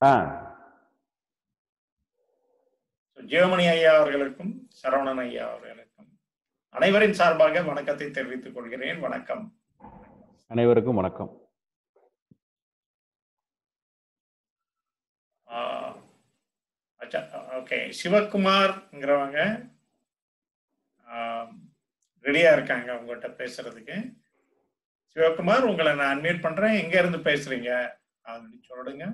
ஆ ஜெயமணி ஐயா அவர்களுக்கும் சரவணன் ஐயா அவர்களுக்கும் அனைவரின் சார்பாக வணக்கத்தை தெரிவித்துக் கொள்கிறேன் வணக்கம் அனைவருக்கும் வணக்கம் ஓகே சிவகுமார்ங்கிறவங்க ரெடியா இருக்காங்க உங்ககிட்ட பேசுறதுக்கு சிவகுமார் உங்களை நான் அட்மிட் பண்றேன் எங்க இருந்து பேசுறீங்க அப்படின்னு சொல்லிடுங்க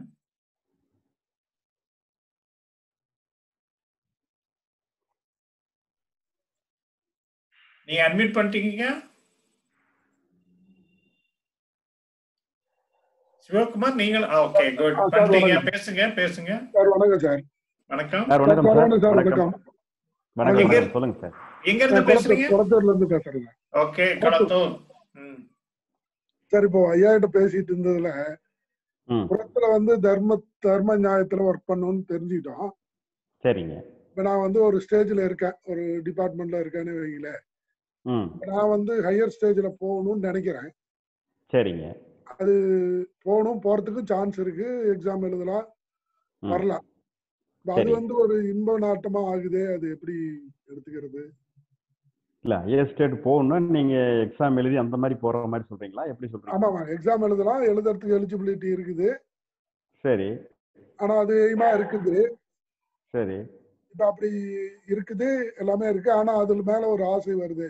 நீங்க அட்மிட் பண்ணிட்டீங்க சிவகுமார் நீங்கள் ஓகே குட் ஆ, சார், பண்ணிட்டீங்க வணக்கம். பேசுங்க பேசுங்க சார் வணக்கம் சார் வணக்கம் சார் வணக்கம் சார் சரவணன் சார் வணக்கம் வணக்கம் வணக்கம் எங்க- வணக்கம். சொல்லுங்க சார் எங்க இருந்து பேசுறீங்க குளத்தூர்ல இருந்து பேசுறேங்க ஓகே கடத்தூர் ம் சார் இப்போ ஐயா கிட்ட பேசிட்டு இருந்ததுல ம் புறத்துல வந்து தர்ம தர்ம நியாயத்துல ஒர்க் பண்ணணும்னு தெரிஞ்சுக்கிட்டோம் சரிங்க இப்ப நான் வந்து ஒரு ஸ்டேஜ்ல இருக்கேன் ஒரு டிபார்ட்மெண்ட்ல இருக்கேன்னு வைங்கள ம் நான் வந்து ஹையர் ஸ்டேஜ்ல போகணும்னு நினைக்கிறேன் சரிங்க அது போகணும் போறதுக்கு சான்ஸ் இருக்கு எக்ஸாம் எழுதலாம் ம். வரலாம் இப்ப அது சரி. வந்து ஒரு இன்ப நாட்டமா ஆகுதே அது எப்படி எடுத்துக்கிறது இல்ல ஹையர் ஸ்டேட் போகணும்னா நீங்க எக்ஸாம் எழுதி அந்த மாதிரி போற மாதிரி சொல்றீங்களா எப்படி சொல்றீங்க ஆமாமா எக்ஸாம் எழுதலாம் எழுதுறதுக்கு எலிஜிபிலிட்டி இருக்குது சரி ஆனா அது எய்மா இருக்குது சரி இப்ப அப்படி இருக்குது எல்லாமே இருக்கு ஆனா அதுல மேல ஒரு ஆசை வருது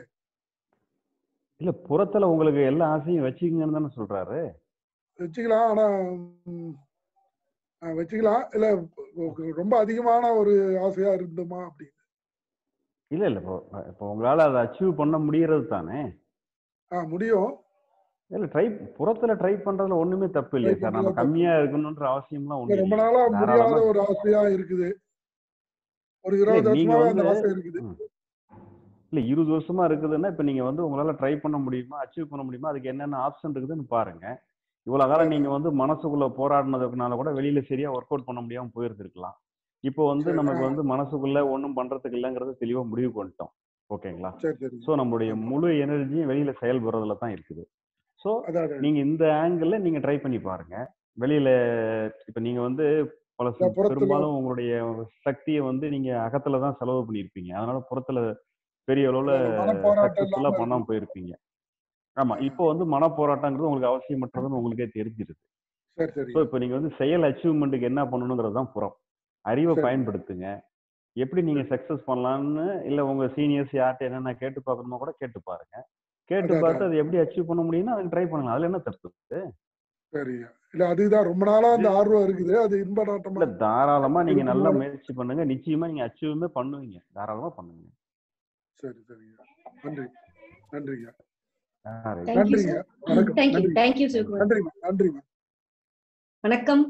இல்ல புறத்துல உங்களுக்கு எல்லா ஆசையும் வச்சுக்கங்கன்னு தானே சொல்றாரு வச்சுக்கலாம் ஆனா ம், ஆ, வச்சுக்கலாம் இல்ல ரொம்ப அதிகமான ஒரு ஆசையா இருந்தோமா அப்படின்னு இல்ல இல்ல இப்போ இப்போ உங்களால அதை அச்சீவ் பண்ண முடியறது தானே ஆ முடியும் இல்ல ட்ரை புறத்துல ட்ரை பண்றதுல ஒண்ணுமே தப்பு இல்லையா Try சார் நம்ம பண்றதுல தப்பு கம்மியா இருக்கணும்ன்ற அவசியம்லாம் இல்ல, ஒண்ணு ரொம்ப இல்லை நாளா முடியாத தாராளமா ஒரு ஆசையா இருக்குது ஒரு இருபது இல்ல, நீங்க வருஷமாவே அந்த வந்து- ஆசை இருக்குது ம். இல்ல இருபது வருஷமா இருக்குதுன்னா இப்ப நீங்க வந்து உங்களால ட்ரை பண்ண முடியுமா அச்சீவ் பண்ண முடியுமா அதுக்கு என்னென்ன ஆப்ஷன் இருக்குதுன்னு பாருங்க இவ்வளவு காலம் நீங்க வந்து மனசுக்குள்ள போராடினதுக்குனால கூட வெளியில சரியா ஒர்க் அவுட் பண்ண முடியாம போயிருந்திருக்கலாம் இப்போ வந்து சரி, நமக்கு ஆ. வந்து மனசுக்குள்ள ஒண்ணும் பண்றதுக்கு இல்லைங்கிறத தெளிவா முடிவு பண்ணிட்டோம் ஓகேங்களா சரி சரி சோ நம்மளுடைய முழு எனர்ஜியும் வெளியில செயல்படுறதுல தான் இருக்குது சோ அதான் அதான். நீங்க இந்த ஆங்கிள் நீங்க ட்ரை பண்ணி பாருங்க வெளியில இப்ப நீங்க வந்து பல சு- நான் புறத்துல- பெரும்பாலும் உங்களுடைய சக்தியை வந்து நீங்க அகத்துல தான் செலவு பண்ணியிருப்பீங்க அதனால புறத்துல பெரிய அளவுல ஒரு மனப்போராட்டம் சக்சஸ்ஃபுல்லா இல்லாம பண்ணாம போயிருப்பீங்க ஆமா இப்போ வந்து மனப்போராட்டங்கிறது உங்களுக்கு அவசியமற்றதுன்னு உங்களுக்கே தெரிஞ்சிருது சரி சரி ஸோ இப்போ நீங்க வந்து செயல் அச்சீவ்மெண்ட்டுக்கு என்ன பண்ணணுங்கிறது தான் புறம் அறிவை சரி. பயன்படுத்துங்க எப்படி நீங்க சக்சஸ் பண்ணலாம்னு இல்ல உங்க சீனியர்ஸ் யார்கிட்ட என்னென்ன கேட்டு பார்க்கணுமோ கூட கேட்டு பாருங்க கேட்டு அதான், பார்த்து அது எப்படி அச்சீவ் பண்ண முடியும்னா அதுக்கு ட்ரை பண்ணலாம் அதுல என்ன தப்பு சரிங்க இல்ல அதுதான் ரொம்ப நாளா அந்த ஆர்வம் இருக்குது அது இன்ப நாட்டமா இல்ல தாராளமா நீங்க இதுக்கு நல்லா மேல- முயற்சி பண்ணுங்க நிச்சயமா நீங்க அச்சீவுமே பண்ணுவீங்க தாராளமா பண்ணுங்க சரி சரிங்க நன்றி நன்றிங்க ஆ, right. Thank you, நன்றிங்க sir. வணக்கம் Thank you. நன்றி Thank you, சிவகுமார். நன்றிங்க நன்றிங்க வணக்கம்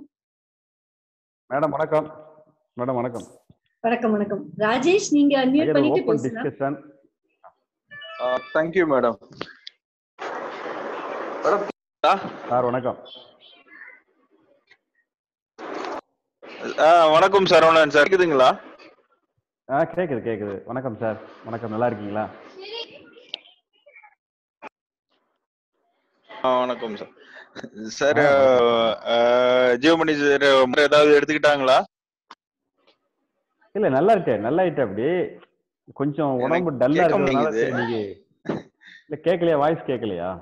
மேடம் வணக்கம் மேடம் வணக்கம் வணக்கம் வணக்கம் ராஜேஷ் நீங்க அன்மியூட் பண்ணிட்டு ஓப்பன் பேசலாம் discussion thank you madam madam sir வணக்கம் வணக்கம் சரவணன் சார் கேக்குதுங்களா ஆ கேக்குது கேக்குது வணக்கம் சார் வணக்கம் நல்லா இருக்கீங்களா ஆ, வணக்கம் சார் சார் ஆ, ஜியோமணி சார் ஏதாவது எடுத்துக்கிட்டாங்களா இல்ல நல்லா இருக்கேன் நல்லா ஆயிட்டு அப்படி கொஞ்சம் எனக்கு உடம்பு டல்லா கேட்க இருக்கிறதுனால மாட்டேங்குது. சரி நீங்க இல்ல கேட்கலையா வாய்ஸ் கேட்கலையா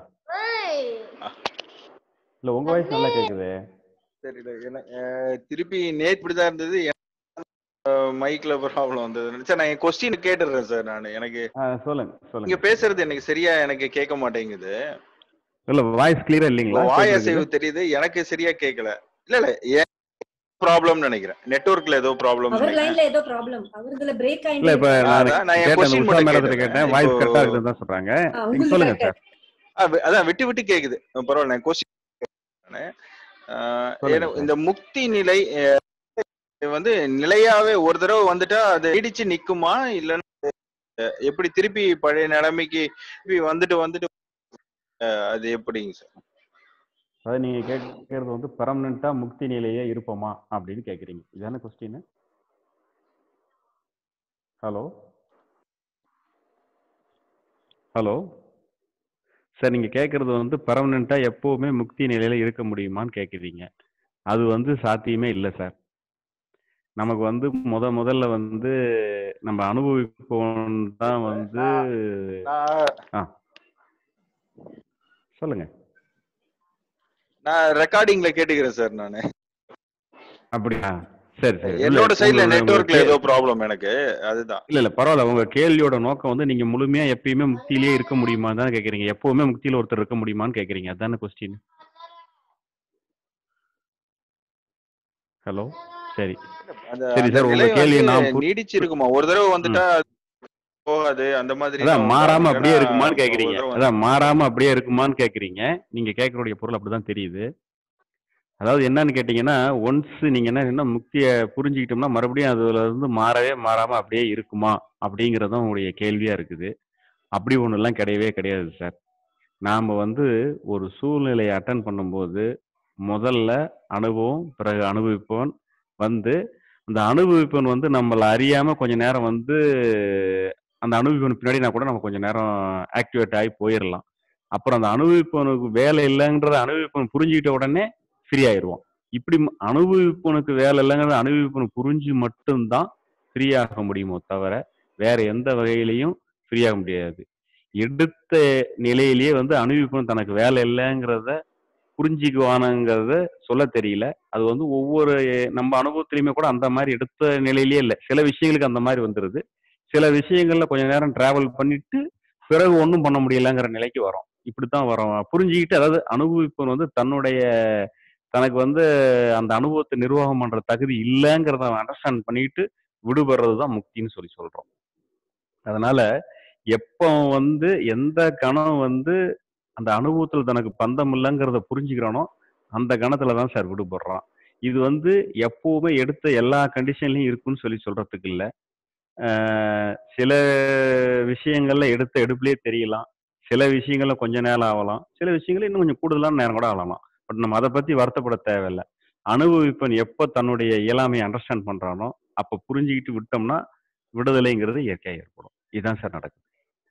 இல்ல உங்க வாய்ஸ் நல்லா கேக்குது தெரியல எனக்கு அஹ், திருப்பி நேத்து இப்படிதான் இருந்தது மைக்ல ப்ராப்ளம் வந்தது சார் நான் என் கொஸ்டின் கேட்டுடுறேன் சார் நான் எனக்கு ஆ, சொல்லுங்க நீங்க சொல்லுங்க பேசுறது எனக்கு சரியா எனக்கு கேட்க மாட்டேங்குது இல்ல வாய்ஸ் கிளியரா இல்லீங்களா வாய் கேக்குது. அசைவு தெரியுது எனக்கு சரியா கேட்கல இல்ல இல்ல ஏன் ப்ராப்ளம் நினைக்கிறேன் நெட்வொர்க்ல ஏதோ ப்ராப்ளம் அவர் லைன்ல ஏதோ ப்ராப்ளம் அவருதுல பிரேக் இல்ல இப்ப ஆயிட்டு நான் அதான் நான் என் கேட்டேன் question உஷா மட்டும் மேடத்துல கேட்டேன். கேட்டேன் வாய்ஸ் இப்போ- கரெக்டா இருக்குன்னு தான் சொல்றாங்க ஆ, நீங்க உங்களுக்கு சொல்லுங்க correct சார் அதான் விட்டு விட்டு கேக்குது பரவாயில்ல நான் கொஸ்டின் சொல்லுங்க சார். இந்த முக்தி நிலை அஹ், வந்து நிலையாவே ஒரு தடவை வந்துட்டா அது இடிச்சு நிக்குமா இல்லைன்னா அஹ், எப்படி திருப்பி பழைய நிலைமைக்கு திருப்பி வந்துட்டு வந்துட்டு அஹ், அது எப்படிங்க சார் அதாவது நீங்க கேட்கறது வந்து பெர்மனண்டா முக்தி நிலையே இருப்போமா அப்படின்னு கேக்குறீங்க இதான கொஸ்டின் ஹலோ ஹலோ சார் நீங்க கேட்கறது வந்து பெர்மனண்டா எப்பவுமே முக்தி நிலையில இருக்க முடியுமான்னு கேக்குறீங்க அது வந்து சாத்தியமே இல்லை சார் நமக்கு வந்து முத முதல்ல வந்து நம்ம அனுபவிப்போம் தான் வந்து நான் ஆ சொல்லுங்க நான் ரெக்கார்டிங்ல கேட்டுக்கிறேன் சார் நானு அப்படியா சரி சரி இல்ல என்னோட சைடுல உங்க உங்க நெட்வொர்க்ல கே ஏதோ ப்ராப்ளம் எனக்கு அதுதான் இல்ல இல்ல பரவாயில்ல உங்க கேள்வியோட நோக்கம் வந்து நீங்க முழுமையா எப்பயுமே முக்தியிலேயே இருக்க முடியுமா தான் கேக்குறீங்க எப்பவுமே முக்தியில ஒருத்தர் இருக்க முடியுமான்னு கேக்குறீங்க அதானே கொஸ்டின் ஹலோ சரி அந்த சரி அந்த சார் உங்க நிலை கேள்வியை வந்து நான் புரி- நீடிச்சு இருக்குமா ஒரு தடவை ம். வந்துட்டா போகாது அந்த மாதிரி அதான் தான் மாறாம இல்லைன்னா அப்படியே இருக்குமான்னு ஒரு கேக்குறீங்க தடவை அதான் மாறாம அப்படியே இருக்குமான்னு கேக்குறீங்க நீங்க கேட்கக்கூடிய பொருள் அப்படிதான் தெரியுது அதாவது என்னன்னு கேட்டீங்கன்னா ஒன்ஸ் நீங்க என்ன என்ன முக்திய புரிஞ்சுக்கிட்டோம்னா மறுபடியும் அதுல இருந்து மாறவே மாறாம அப்படியே இருக்குமா அப்படிங்கறது தான் உங்களுடைய கேள்வியா இருக்குது அப்படி ஒண்ணுலாம் கிடையவே கிடையாது சார் நாம வந்து ஒரு சூழ்நிலையை அட்டன் பண்ணும்போது முதல்ல அனுபவம் பிறகு அனுபவிப்பவன் வந்து அந்த அனுபவிப்பவன் வந்து நம்மளை அறியாம கொஞ்ச நேரம் வந்து அந்த அனுபவிப்பவன் பின்னாடி கூட நம்ம கொஞ்ச நேரம் ஆக்டிவேட் ஆகி போயிடலாம் அப்புறம் அந்த அனுபவிப்பவனுக்கு வேலை இல்லைங்கிறத அனுபவிப்பவன் புரிஞ்சுக்கிட்ட உடனே ஃப்ரீ ஆயிடுவோம் இப்படி ம- அனுபவிப்பவனுக்கு வேலை இல்லைங்கிறத அனுபவிப்பவன் புரிஞ்சு மட்டும்தான் ஃப்ரீ ஆக முடியுமோ தவிர வேற எந்த வகையிலையும் ஃப்ரீ ஆக முடியாது எடுத்த நிலையிலேயே வந்து அனுபவிப்பவன் தனக்கு வேலை இல்லைங்கிறத புரிஞ்சுக்குவானுங்கிறத சொல்ல தெரியல அது வந்து ஒவ்வொரு நம்ம அனுபவத்திலையுமே கூட அந்த மாதிரி எடுத்த நிலையிலேயே இல்லை சில விஷயங்களுக்கு அந்த மாதிரி வந்துருது சில விஷயங்கள்ல கொஞ்ச நேரம் டிராவல் பண்ணிட்டு பிறகு ஒன்றும் பண்ண முடியலங்கிற நிலைக்கு வரும் இப்படித்தான் வரும் புரிஞ்சுக்கிட்டு அதாவது அனுபவிப்பவன் வந்து தன்னுடைய தனக்கு வந்து அந்த அனுபவத்தை நிர்வாகம் பண்ற தகுதி இல்லைங்கிறத அவன் அண்டர்ஸ்டாண்ட் பண்ணிட்டு விடுபடுறது தான் முக்தின்னு சொல்லி சொல்றோம் அதனால எப்போ வந்து எந்த கணம் வந்து அந்த அனுபவத்துல தனக்கு பந்தம் இல்லைங்கிறத புரிஞ்சுக்கிறானோ அந்த கணத்துல தான் சார் விடுபடுறான் இது வந்து எப்பவுமே எடுத்த எல்லா கண்டிஷன்லயும் இருக்குன்னு சொல்லி சொல்றதுக்கு இல்ல ஆஹ் சில விஷயங்கள்ல எடுத்த எடுப்புலயே தெரியலாம் சில விஷயங்கள்ல கொஞ்ச நேரம் ஆகலாம் சில விஷயங்கள் இன்னும் கொஞ்சம் கூடுதலான நேரம் கூட ஆகலாம் பட் நம்ம அதை பத்தி வருத்தப்பட தேவையில்லை அனுபவிப்பன் எப்போ தன்னுடைய இயலாமையை அண்டர்ஸ்டாண்ட் பண்றானோ அப்ப புரிஞ்சுக்கிட்டு விட்டோம்னா விடுதலைங்கிறது இயற்கையா ஏற்படும் இதுதான் சார் நடக்குது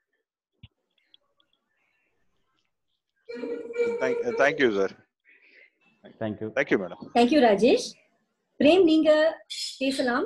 thank you sir thank you thank you madam thank you Rajesh Prem நீங்க பேசலாம்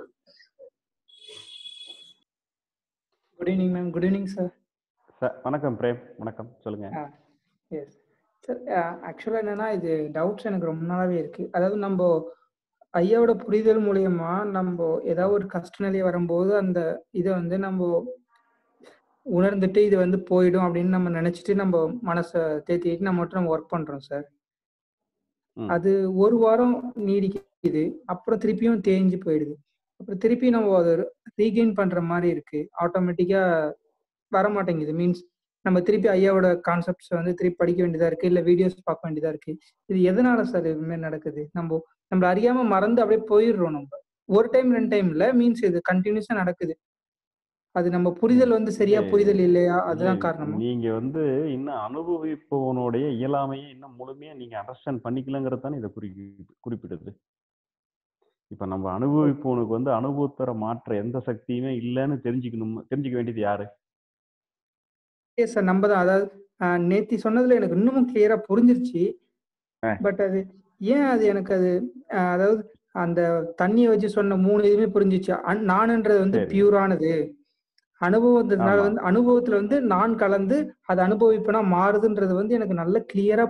good evening ma'am good evening sir sir வணக்கம் பிரேம் வணக்கம் சொல்லுங்க எஸ் சார் ஆக்சுவலாக என்னன்னா இது டவுட்ஸ் எனக்கு ரொம்ப நாளாவே இருக்கு அதாவது நம்ம ஐயாவோட புரிதல் மூலியமா நம்ம ஏதாவது ஒரு கஷ்ட நிலை வரும்போது அந்த இதை வந்து நம்ம உணர்ந்துட்டு இது வந்து போயிடும் அப்படின்னு நம்ம நினைச்சிட்டு நம்ம மனசை தேத்திட்டு நம்ம மட்டும் நம்ம ஒர்க் பண்றோம் சார் ம். அது ஒரு வாரம் நீடிக்குது அப்புறம் திருப்பியும் தேஞ்சு போயிடுது அப்புறம் திருப்பி நம்ம அதை ரீகெயின் பண்ற மாதிரி இருக்கு ஆட்டோமேட்டிக்கா வர மாட்டேங்குது மீன்ஸ் நம்ம திருப்பி ஐயாவோட கான்செப்ட்ஸ் வந்து திருப்பி படிக்க வேண்டியதா இருக்கு இல்ல வீடியோஸ் பார்க்க வேண்டியதா இருக்கு இது எதனால சார் இது மாதிரி நடக்குது நம்ம நம்மள அறியாம மறந்து அப்படியே போயிடுறோம் நம்ம ஒரு டைம் ரெண்டு டைம் இல்ல மீன்ஸ் இது கண்டினியூஸா நடக்குது அது நம்ம புரிதல் வந்து சரியா புரிதல் இல்லையா அதுதான் இல்ல, காரணமா நீங்க வந்து இன்னும் அனுபவிப்பவனுடைய இயலாமையை இன்னும் முழுமையா நீங்க அண்டர்ஸ்டாண்ட் பண்ணிக்கலங்கிறது தானே இதை குறி குறிப்பிடுது இப்ப நம்ம அனுபவிப்பவனுக்கு வந்து அனுபவத்தர மாற்ற எந்த சக்தியுமே இல்லைன்னு தெரிஞ்சுக்கணும் தெரிஞ்சுக்க வேண்டியது யாரு சார் நம்ம தான் அதாவது ஆஹ், நேத்தி சொன்னதுல எனக்கு இன்னமும் கிளியரா புரிஞ்சிருச்சு ஆ. பட் அது ஏன் அது எனக்கு அது ஆஹ், அதாவது அந்த தண்ணியை வச்சு சொன்ன மூணு இதுவுமே புரிஞ்சிச்சு அன்- நானுன்றது வந்து சரி. பியூரானது அனுபவத்தினால ஆமா. வந்து அனுபவத்துல வந்து நான் கலந்து அது அனுபவிப்பனா மாறுதுன்றது வந்து எனக்கு நல்ல கிளியரா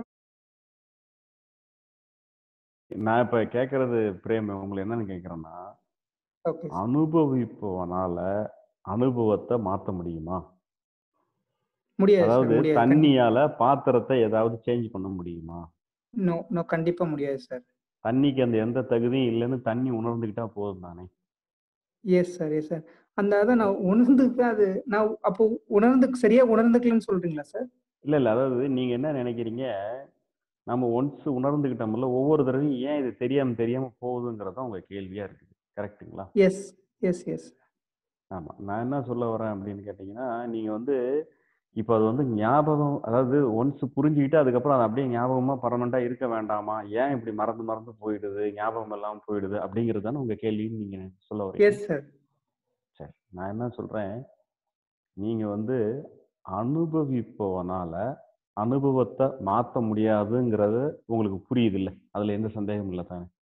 நான் இப்ப கேக்குறது பிரேம் உங்களை என்னன்னு கேக்குறேன்னா ஓகே அனுபவிப்பவனால அனுபவத்தை மாத்த முடியுமா முடியாது சார் அதாவது முடியாது தண்ணியால பாத்திரத்தை ஏதாவது சேஞ்ச் பண்ண முடியுமா நோ நோ கண்டிப்பா முடியாது சார் தண்ணிக்கு அந்த எந்த தகுதியும் இல்லைன்னு தண்ணி உணர்ந்துக்கிட்டா போதும் தானே எஸ் சார் எஸ் சார் அந்த அதை நான் உணர்ந்துக்க அது நான் அப்போ உணர்ந்து சரியா உணர்ந்துக்கலன்னு சொல்றீங்களா சார் இல்ல இல்ல அதாவது நீங்க என்ன நினைக்கிறீங்க நம்ம ஒன்ஸ் உணர்ந்துக்கிட்டோம்ல ஒவ்வொரு தடவையும் ஏன் இது தெரியாம தெரியாம போகுதுங்கிறது தான் உங்க கேள்வியா இருக்குது கரெக்ட்டுங்களா எஸ் எஸ் எஸ் ஆமா நான் என்ன சொல்ல வரேன் அப்படின்னு கேட்டீங்கன்னா நீங்க வந்து இப்போ அது வந்து ஞாபகம் அதாவது ஒன்ஸ் புரிஞ்சுக்கிட்டு அதுக்கப்புறம் அது அப்படியே ஞாபகமா பர்மனண்டா இருக்க வேண்டாமா ஏன் இப்படி மறந்து மறந்து போயிடுது ஞாபகம் எல்லாம் போயிடுது அப்படிங்கிறது தானே உங்க கேள்வின்னு நீங்க சொல்ல வரீங்க எஸ் சார் சரி நான் என்ன சொல்றேன் நீங்க வந்து அனுபவிப்பவனால அனுபவத்தை மாத்த முடியாதுங்கிறது உங்களுக்கு புரியுது இல்ல அதுல எந்த சந்தேகமும் இல்லை தானே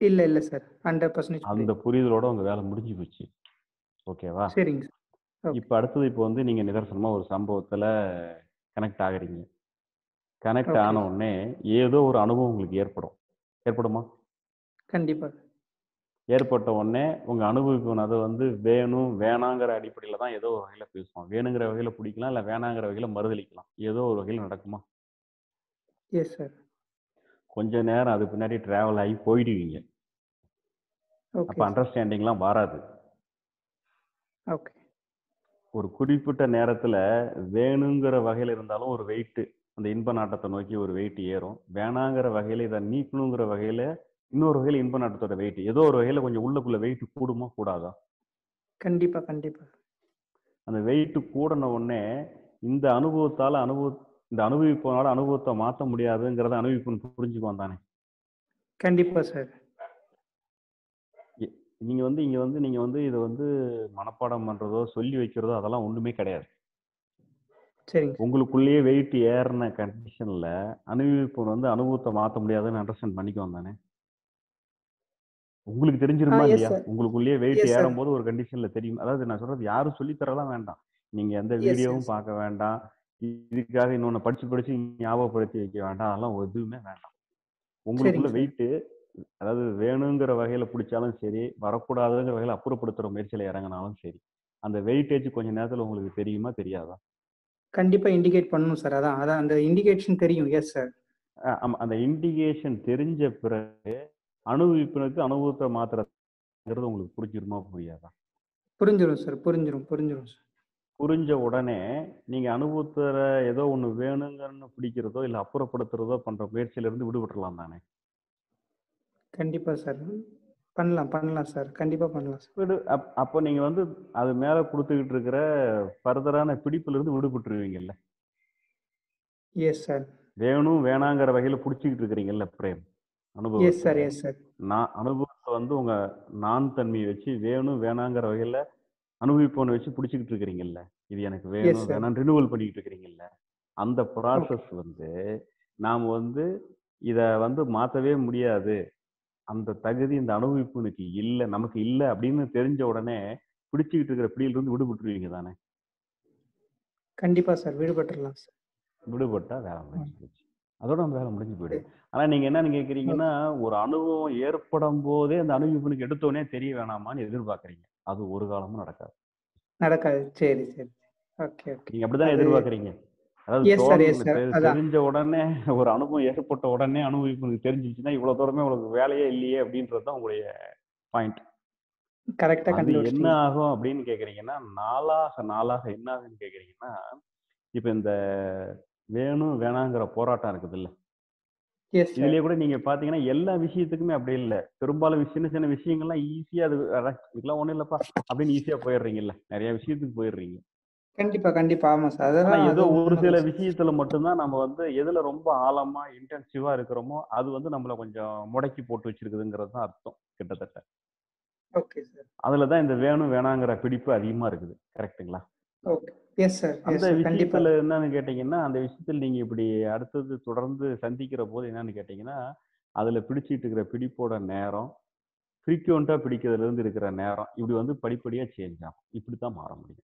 இல்ல இல்ல சார் ஹண்ட்ரட் பர்சன்டேஜ் அந்த புரிதலோட உங்க வேலை முடிஞ்சு போச்சு ஓகேவா சரிங்க சார் Okay. இப்போ அடுத்தது இப்போ வந்து நீங்க நிதர்சனமா ஒரு சம்பவத்துல கனெக்ட் ஆகுறீங்க கனெக்ட் Okay. ஆன உடனே ஏதோ ஒரு அனுபவம் உங்களுக்கு ஏற்படும் ஏற்படுமா கண்டிப்பா ஏற்பட்ட உடனே உங்க அனுபவிக்கணும் அதை வந்து வேணும் வேணாங்கிற அடிப்படையில தான் ஏதோ ஒரு வகையில பேசுவோம் வேணுங்கிற வகையில பிடிக்கலாம் இல்ல வேணாங்கிற வகையில மறுதளிக்கலாம் ஏதோ ஒரு வகையில நடக்குமா எஸ் சார் கொஞ்ச நேரம் அது பின்னாடி டிராவல் ஆகி போயிடுவீங்க ஓகே அப்ப அண்டர்ஸ்டாண்டிங்லாம் வராது ஓகே ஒரு குறிப்பிட்ட நேரத்துல வேணுங்கிற வகையில இருந்தாலும் ஒரு வெயிட் அந்த இன்ப நாட்டத்தை நோக்கி ஒரு வெயிட் ஏறும் வேணாங்கிற வகையில இதை நீக்கணுங்கிற வகையில இன்னொரு வகையில இன்ப நாட்டத்தோட வெயிட் ஏதோ ஒரு வகையில கொஞ்சம் உள்ளுக்குள்ள வெயிட் கூடுமா கூடாதா கண்டிப்பா கண்டிப்பா அந்த வெயிட் கூடின உடனே இந்த அனுபவத்தால அனுபவ இந்த அனுபவிப்பனால அனுபவத்தை மாற்ற முடியாதுங்கிறத அனுபவிப்புன்னு புரிஞ்சுக்குவான் தானே கண்டிப்பா சார் இ- நீங்க வந்து இங்க வந்து நீங்க வந்து இதை வந்து மனப்பாடம் பண்றதோ சொல்லி வைக்கிறதோ அதெல்லாம் ஒண்ணுமே கிடையாது சரிங்க சார் உங்களுக்குள்ளேயே வெயிட் ஏறின கண்டிஷன்ல அனுபவிப்பவன் வந்து அனுபவத்தை மாற்ற முடியாதுன்னு அண்டர்ஸ்டாண்ட் பண்ணிக்குவான் தானே உங்களுக்கு தெரிஞ்சிருமா ஆ, yes, இல்லையா sir. உங்களுக்குள்ளேயே வெயிட் Yes, sir. ஏறும் போது ஒரு கண்டிஷன்ல தெரியும் அதாவது நான் சொல்றது யாரும் சொல்லி தரலாம் வேண்டாம் நீங்க எந்த Yes, வீடியோவும் yes. பார்க்க வேண்டாம் இதுக்காக இன்னொன்னு படிச்சு படிச்சு ஞாபகப்படுத்தி வைக்க வேண்டாம் அதெல்லாம் எதுவுமே வேண்டாம் உங்களுக்குள்ள sir. வெயிட் அதாவது வேணுங்கிற வகையில பிடிச்சாலும் சரி வரக்கூடாதுங்கிற வகையில அப்புறப்படுத்துற முயற்சியில இறங்கினாலும் சரி அந்த வெயிட்டேஜ் கொஞ்ச நேரத்துல உங்களுக்கு தெரியுமா தெரியாதா கண்டிப்பா இண்டிகேட் பண்ணணும் சார் அதான் அதான் அந்த இண்டிகேஷன் தெரியும் எஸ் சார் அஹ் ஆமா அந்த இண்டிகேஷன் தெரிஞ்ச பிறகு அனுபவிப்பினுக்கு அனுபவத்தை மாத்துறதுங்கிறது உங்களுக்கு புரிஞ்சிருமா புரியாதா புரிஞ்சிடும் சார் புரிஞ்சிடும் புரிஞ்சிடும் சார் புரிஞ்ச உடனே நீங்க அனுபவத்துல ஏதோ ஒண்ணு வேணுங்கன்னு பிடிக்கிறதோ இல்ல அப்புறப்படுத்துறதோ பண்ற முயற்சியில இருந்து விடுபட்டுறலாம் தானே கண்டிப்பா சார் பண்ணலாம் பண்ணலாம் சார் கண்டிப்பா பண்ணலாம் சார் விடு அப்- அப்போ நீங்க வந்து அது மேல கொடுத்துக்கிட்டு இருக்கிற ஃபர்தரான பிடிப்புல இருந்து விடுபட்டுருவீங்கல்ல எஸ் சார் வேணும் வேணாங்கிற வகையில புடிச்சுக்கிட்டு இருக்கிறீங்கல்ல பிரேம் எஸ் சார் அனுபவத்தை எஸ் சார் நான் அனுபவத்தை வந்து உங்க நான் தன்மையை வச்சு வேணும் வேணாங்கிற வகையில அனுபவிப்பவனை வச்சு பிடிச்சிக்கிட்டு இருக்கிறீங்கல்ல இது எனக்கு Yes, வேணும் sir. வேணாம் ரினுவல் பண்ணிக்கிட்டு இருக்கிறீங்கல்ல அந்த ப்ராசஸ் வந்து நாம் வந்து இத வந்து மாத்தவே முடியாது அந்த தகுதி இந்த அனுபவிப்புனுக்கு இல்லை நமக்கு இல்லை அப்படின்னு தெரிஞ்ச உடனே பிடிச்சிக்கிட்டு இருக்கிற பிடியில இருந்து விடுபட்டுருவீங்க தானே கண்டிப்பா சார் விடுபட்டுறலாம் சார் விடுபட்டா வேலை முடிஞ்சு போச்சு அதோட நம்ம வேலை முடிஞ்சு போயிடும் ஆனா நீங்க என்னன்னு கேக்குறீங்கன்னா ஒரு அனுபவம் ஏற்படும் போதே அந்த அனுபவிப்புனுக்கு எடுத்தோடனே தெரிய வேணாமான்னு எதிர்பார்க்கறீங்க அது ஒரு காலமும் நடக்காது நடக்காது சரி சரி ஓகே ஓகே நீங்க அப்படித்தானே அது- எதிர்பார்க்கறீங்க அதாவது Yes, sir, தோணு- yes, sir. தெ- அதான். தெரிஞ்ச உடனே ஒரு அனுபவம் ஏற்பட்ட உடனே அனுபவிப்புனுக்கு தெரிஞ்சிச்சுன்னா இவ்வளவு தூரமே உங்களுக்கு வேலையே இல்லையே அப்படின்றது தான் உங்களுடைய பாயிண்ட் கரெக்டா அது என்ன கண்டுபிடிச்சிட்டீங்க ஆகும் அப்படின்னு கேக்குறீங்கன்னா நாளாக நாளாக என்ன ஆகுன்னு கேக்குறீங்கன்னா இப்ப இந்த வேணும் வேணாங்கிற போராட்டம் இருக்குது இல்ல எஸ் சார் இதுலயே கூட நீங்க பாத்தீங்கன்னா எல்லா விஷயத்துக்குமே அப்படி இல்ல பெரும்பாலும் சின்ன சின்ன விஷயங்கள்லாம் ஈஸியா அது அட, இதெல்லாம் ஒண்ணும் இல்லப்பா அப்படின்னு ஈஸியா போயிடுறீங்கல்ல நிறைய விஷயத்துக்கு போயிடுறீங்க கண்டிப்பா கண்டிப்பா ஆமா சார் ஆனா அதெல்லாம் ஏதோ அது ஒரு உண்மைதான் சில சார். விஷயத்துல மட்டும்தான் நம்ம வந்து எதுல ரொம்ப ஆழமா இன்டென்சிவா இருக்கிறோமோ அது வந்து நம்மள கொஞ்சம் முடக்கி போட்டு வச்சிருக்குதுங்கிறது தான் அர்த்தம் கிட்டத்தட்ட ஓகே சார் அதுலதான் இந்த வேணும் வேணாங்கிற பிடிப்பு அதிகமா இருக்குது கரெக்ட்டுங்களா ஓகே எஸ் சார் எஸ் அந்த சார் கண்டிப்பா விஷயத்துல என்னன்னு கேட்டீங்கன்னா அந்த விஷயத்துல நீங்க இப்படி அடுத்தது தொடர்ந்து சந்திக்கிற போது என்னன்னு கேட்டீங்கன்னா அதுல பிடிச்சிட்டு இருக்கிற பிடிப்போட நேரம் ஃப்ரீக்வெண்டா பிடிக்கிறதுல இருந்து இருக்கிற நேரம் இப்படி வந்து படிப்படியா சேஞ்ச் ஆகும் இப்படித்தான் மாற முடியும்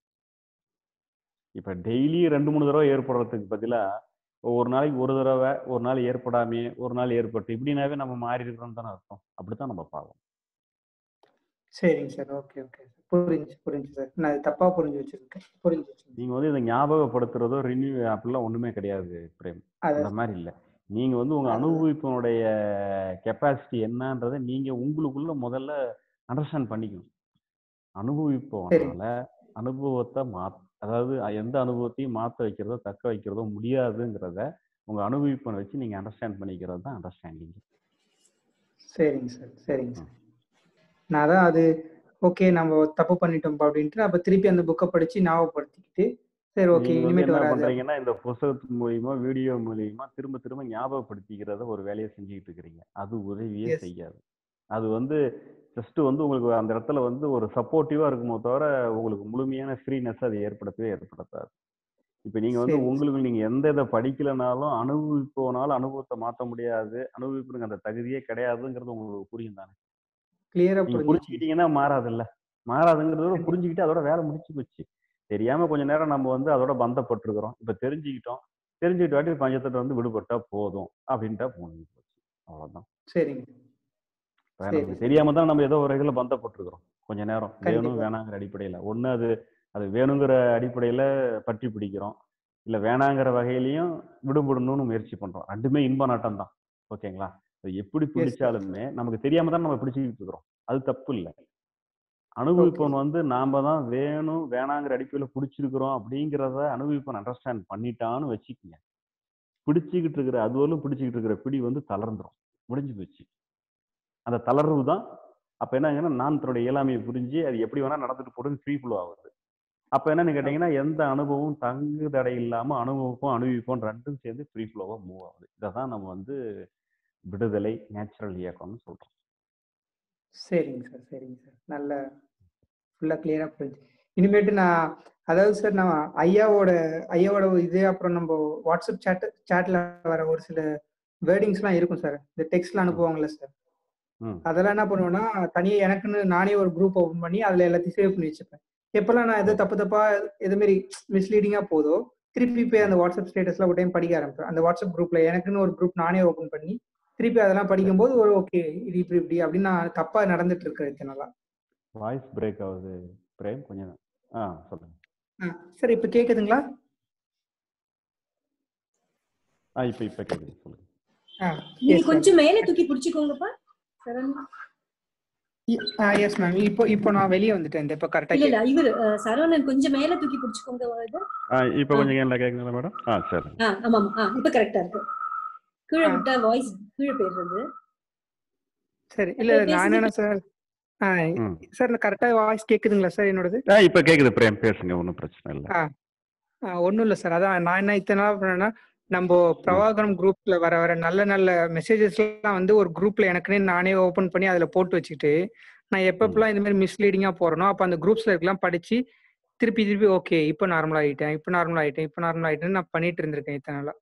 இப்ப டெய்லி ரெண்டு மூணு தடவை ஏற்படுறதுக்கு பதிலா ஒரு நாளைக்கு ஒரு தடவை ஒரு நாள் ஏற்படாமே ஒரு நாள் ஏற்பட்டு இப்படினாவே நம்ம மாறி இருக்கிறோம்னு தானே அர்த்தம் அப்படித்தான் நம்ம பார்க்கணும் சரிங்க சார் ஓகே ஓகே புரிஞ்சு புரிஞ்சு சார் நான் இது தப்பா புரிஞ்சு வச்சிருக்கேன் புரிஞ்சு வச்சிருக்கேன் நீங்க வந்து இதை ஞாபகப்படுத்துறதோ ரினியூ அப்படிலாம் ஒண்ணுமே கிடையாது பிரேம் அது அந்த மாதிரி இல்லை நீங்க வந்து உங்க அது- அனுபவிப்பினுடைய கெப்பாசிட்டி என்னன்றதை நீங்க உங்களுக்குள்ள முதல்ல அண்டர்ஸ்டாண்ட் பண்ணிக்கணும் அனுபவிப்பவனால அனுபவத்தை மா அதாவது எந்த அனுபவத்தையும் மாத்த வைக்கிறதோ தக்க வைக்கிறதோ முடியாதுங்கிறத உங்க அனுபவிப்பனை வச்சு நீங்க அண்டர்ஸ்டாண்ட் பண்ணிக்கிறது தான் அண்டர்ஸ்டாண்டிங் சரிங்க சார் சரிங்க சார் நான் அதான் அது ஓகே நம்ம தப்பு பண்ணிட்டோம் அப்படின்ட்டு அப்ப திருப்பி அந்த புக்கை படிச்சு ஞாபகப்படுத்திக்கிட்டு சரி ஓகே நீங்க வந்து இனிமேட்டு என்ன வராது பண்றீங்கன்னா இந்த புத்தகத்து மூலியமா வீடியோ மூலியமா திரும்ப திரும்ப ஞாபகப்படுத்திக்கிறத ஒரு வேலையை செஞ்சுக்கிட்டு இருக்கிறீங்க அது உதவியே Yes. செய்யாது அது வந்து ஜஸ்ட் வந்து உங்களுக்கு அந்த இடத்துல வந்து ஒரு சப்போர்ட்டிவா இருக்குமோ தவிர உங்களுக்கு முழுமையான ஃப்ரீனஸ் அது ஏற்படுத்தவே ஏற்படுத்தாது இப்ப நீங்க வந்து சரி. உங்களுக்கு நீங்க எந்த இதை படிக்கலைனாலும் அனுபவிப்போனாலும் அனுபவத்தை மாற்ற முடியாது அனுபவிப்புக்கு அந்த தகுதியே கிடையாதுங்கிறது உங்களுக்கு புரியும் தானே கிளியரா நீங்க புரிஞ்சுச்சு புரிஞ்சுக்கிட்டீங்கன்னா மாறாதுல்ல மாறாதுங்கிறத விட புரிஞ்சுக்கிட்டு அதோட வேலை முடிச்சு போச்சு தெரியாம கொஞ்ச நேரம் நம்ம வந்து அதோட பந்தப்பட்டிருக்கிறோம் இப்ப தெரிஞ்சுக்கிட்டோம் தெரிஞ்சுக்கிட்ட வாட்டி பஞ்சத்திட்ட வந்து விடுபட்டா போதும் அப்படின்ட்டா முடிஞ்சு போச்சு அவ்வளவுதான் சரிங்க இப்ப சரி நமக்கு தெரியாம தான் நம்ம ஏதோ ஒரு இதுல பந்தப்பட்டிருக்கிறோம் கொஞ்ச நேரம் வேணும் கண்டிப்பா வேணாங்கிற அடிப்படையில ஒண்ணு அது அது வேணுங்கிற அடிப்படையில பற்றி பிடிக்கிறோம் இல்ல வேணாங்கிற வகையிலையும் விடுபடணும்னு முயற்சி பண்றோம் ரெண்டுமே இன்ப நாட்டம் தான் ஓகேங்களா அது எப்படி எஸ் சார் பிடிச்சாலுமே நமக்கு தெரியாம தான் நம்ம பிடிச்சிக்கிட்டு இருக்கிறோம் அது தப்பு இல்லை ஓகே அனுபவிப்பவன் வந்து நாம தான் வேணும் வேணாங்கிற அடிப்படையில பிடிச்சிருக்கிறோம் அப்படிங்கிறத அனுபவிப்பவன் அண்டர்ஸ்டாண்ட் பண்ணிட்டான்னு வச்சுக்கோங்க பிடிச்சிக்கிட்டு இருக்கிற அதுவரையும் பிடிச்சிக்கிட்டு இருக்கிற பிடி வந்து தளர்ந்துரும் முடிஞ்சு போச்சு அந்த தளர்வு தான் அப்ப என்ன ஆகுதுன்னா நான் தன்னுடைய இயலாமையை புரிஞ்சு அது எப்படி வேணா நடந்துட்டு போடுன்னு ஃப்ரீ ஃப்ளோ ஆகுது அப்ப என்னன்னு கேட்டீங்கன்னா எந்த அனுபவம் தங்கு தடை இல்லாம அனுபவிப்போம் அனுபவிப்போம் ரெண்டும் சேர்ந்து ஃப்ரீ ஃப்ளோவா மூவ் ஆகுது இதை தான் நம்ம வந்து விடுதலை நேச்சுரல் இயக்கம்னு சொல்றோம் சரிங்க சார் சரிங்க சார் நல்ல ஃபுல்லாக கிளியராக புரிஞ்சு இனிமேட்டு நான் அதாவது சார் நான் ஐயாவோட ஐயாவோட இது அப்புறம் நம்ம வாட்ஸ்அப் சேட் சேட்ல வர ஒரு சில வேர்டிங்ஸ்லாம் இருக்கும் சார் இந்த டெக்ஸ்ட்ல அனுப்புவாங்கல்ல சார் ம் அதெல்லாம் என்ன பண்ணுவேன்னா தனியாக எனக்குன்னு நானே ஒரு குரூப் ஓப்பன் பண்ணி அதில் எல்லாத்தையும் சேவ் பண்ணி வச்சுப்பேன் எப்பெல்லாம் நான் எது தப்பு தப்பா எது மாதிரி மிஸ்லீடிங்காக போதோ திருப்பி போய் அந்த வாட்ஸ்அப் ஸ்டேட்டஸ்ல ஒரு டைம் படிக்க ஆரம்பிப்பேன் அந்த வாட்ஸ்அப் குரூப்ல எனக்குன்னு ஒரு குரூப் நானே ஓப்பன் பண்ணி திருப்பி அதெல்லாம் படிக்கும்போது ஒரு ஓகே இது இப்படி இப்படி அப்படின்னு நான் தப்பா நடந்துட்டு இருக்கிறேன் இத்தனை நாளா வாய்ஸ் பிரேக் ஆகுது பிரேம் கொஞ்சம் ஆ சொல்லுங்க ஆ, சார் இப்போ கேக்குதுங்களா ஆ இப்போ இப்போ கேக்குது சொல்லுங்க ஆ நீங்க எஸ் சார் கொஞ்சம் மேல தூக்கி பிடிச்சுக்கோங்கப்பா சரண் ஆ எஸ் மேம் இப்போ இப்போ நான் வெளியே வந்துட்டேன் இந்த இப்போ கரெக்டாக இல்ல இல்ல இவரு அஹ், சரவணன் கொஞ்சம் மேல தூக்கி பிடிச்சுக்கோங்க இது ஆ இப்போ ஆ. கொஞ்சம் என்ன கேட்குங்களா மேடம் ஆ சரி ஆ ஆமா ஆமா ஆ இப்ப கரெக்டா இருக்கு கீழே ஆ. விட்டா வாய்ஸ் கீழே போயிடுறது சரி இல்ல இப்ப நான் பேசுறது என்னன்னா சார் ஆ ம் சார் கரெக்டாக வாய்ஸ் கேக்குதுங்களா சார் என்னோடது ஆ இப்போ கேக்குது பிரேம் பேசுங்க ஒன்றும் பிரச்சனை இல்லை ஆ ஒன்றும் இல்லை சார் அதான் நான் என்ன இத்தனை நாள் பண்ணேன்னா நம்ம ம் பிரபாகரம் குரூப்ல வர வர நல்ல நல்ல மெசேஜஸ்லாம் வந்து ஒரு குரூப்ல எனக்குன்னே நானே ஓப்பன் பண்ணி அதில் போட்டு வச்சுக்கிட்டு நான் ம் எப்பப்பெல்லாம் இந்த மாதிரி மிஸ்லீடிங்காக போறேனோ அப்போ அந்த குரூப்ஸ்ல இருக்கலாம் படிச்சு திருப்பி திருப்பி ஓகே இப்போ நார்மல் ஆகிட்டேன் இப்போ நார்மல் ஆகிட்டேன் இப்போ நார்மல் ஆகிட்டேன்னு நான் பண்ணிட்டு இருந்திருக்கேன் இத்தனை நாளா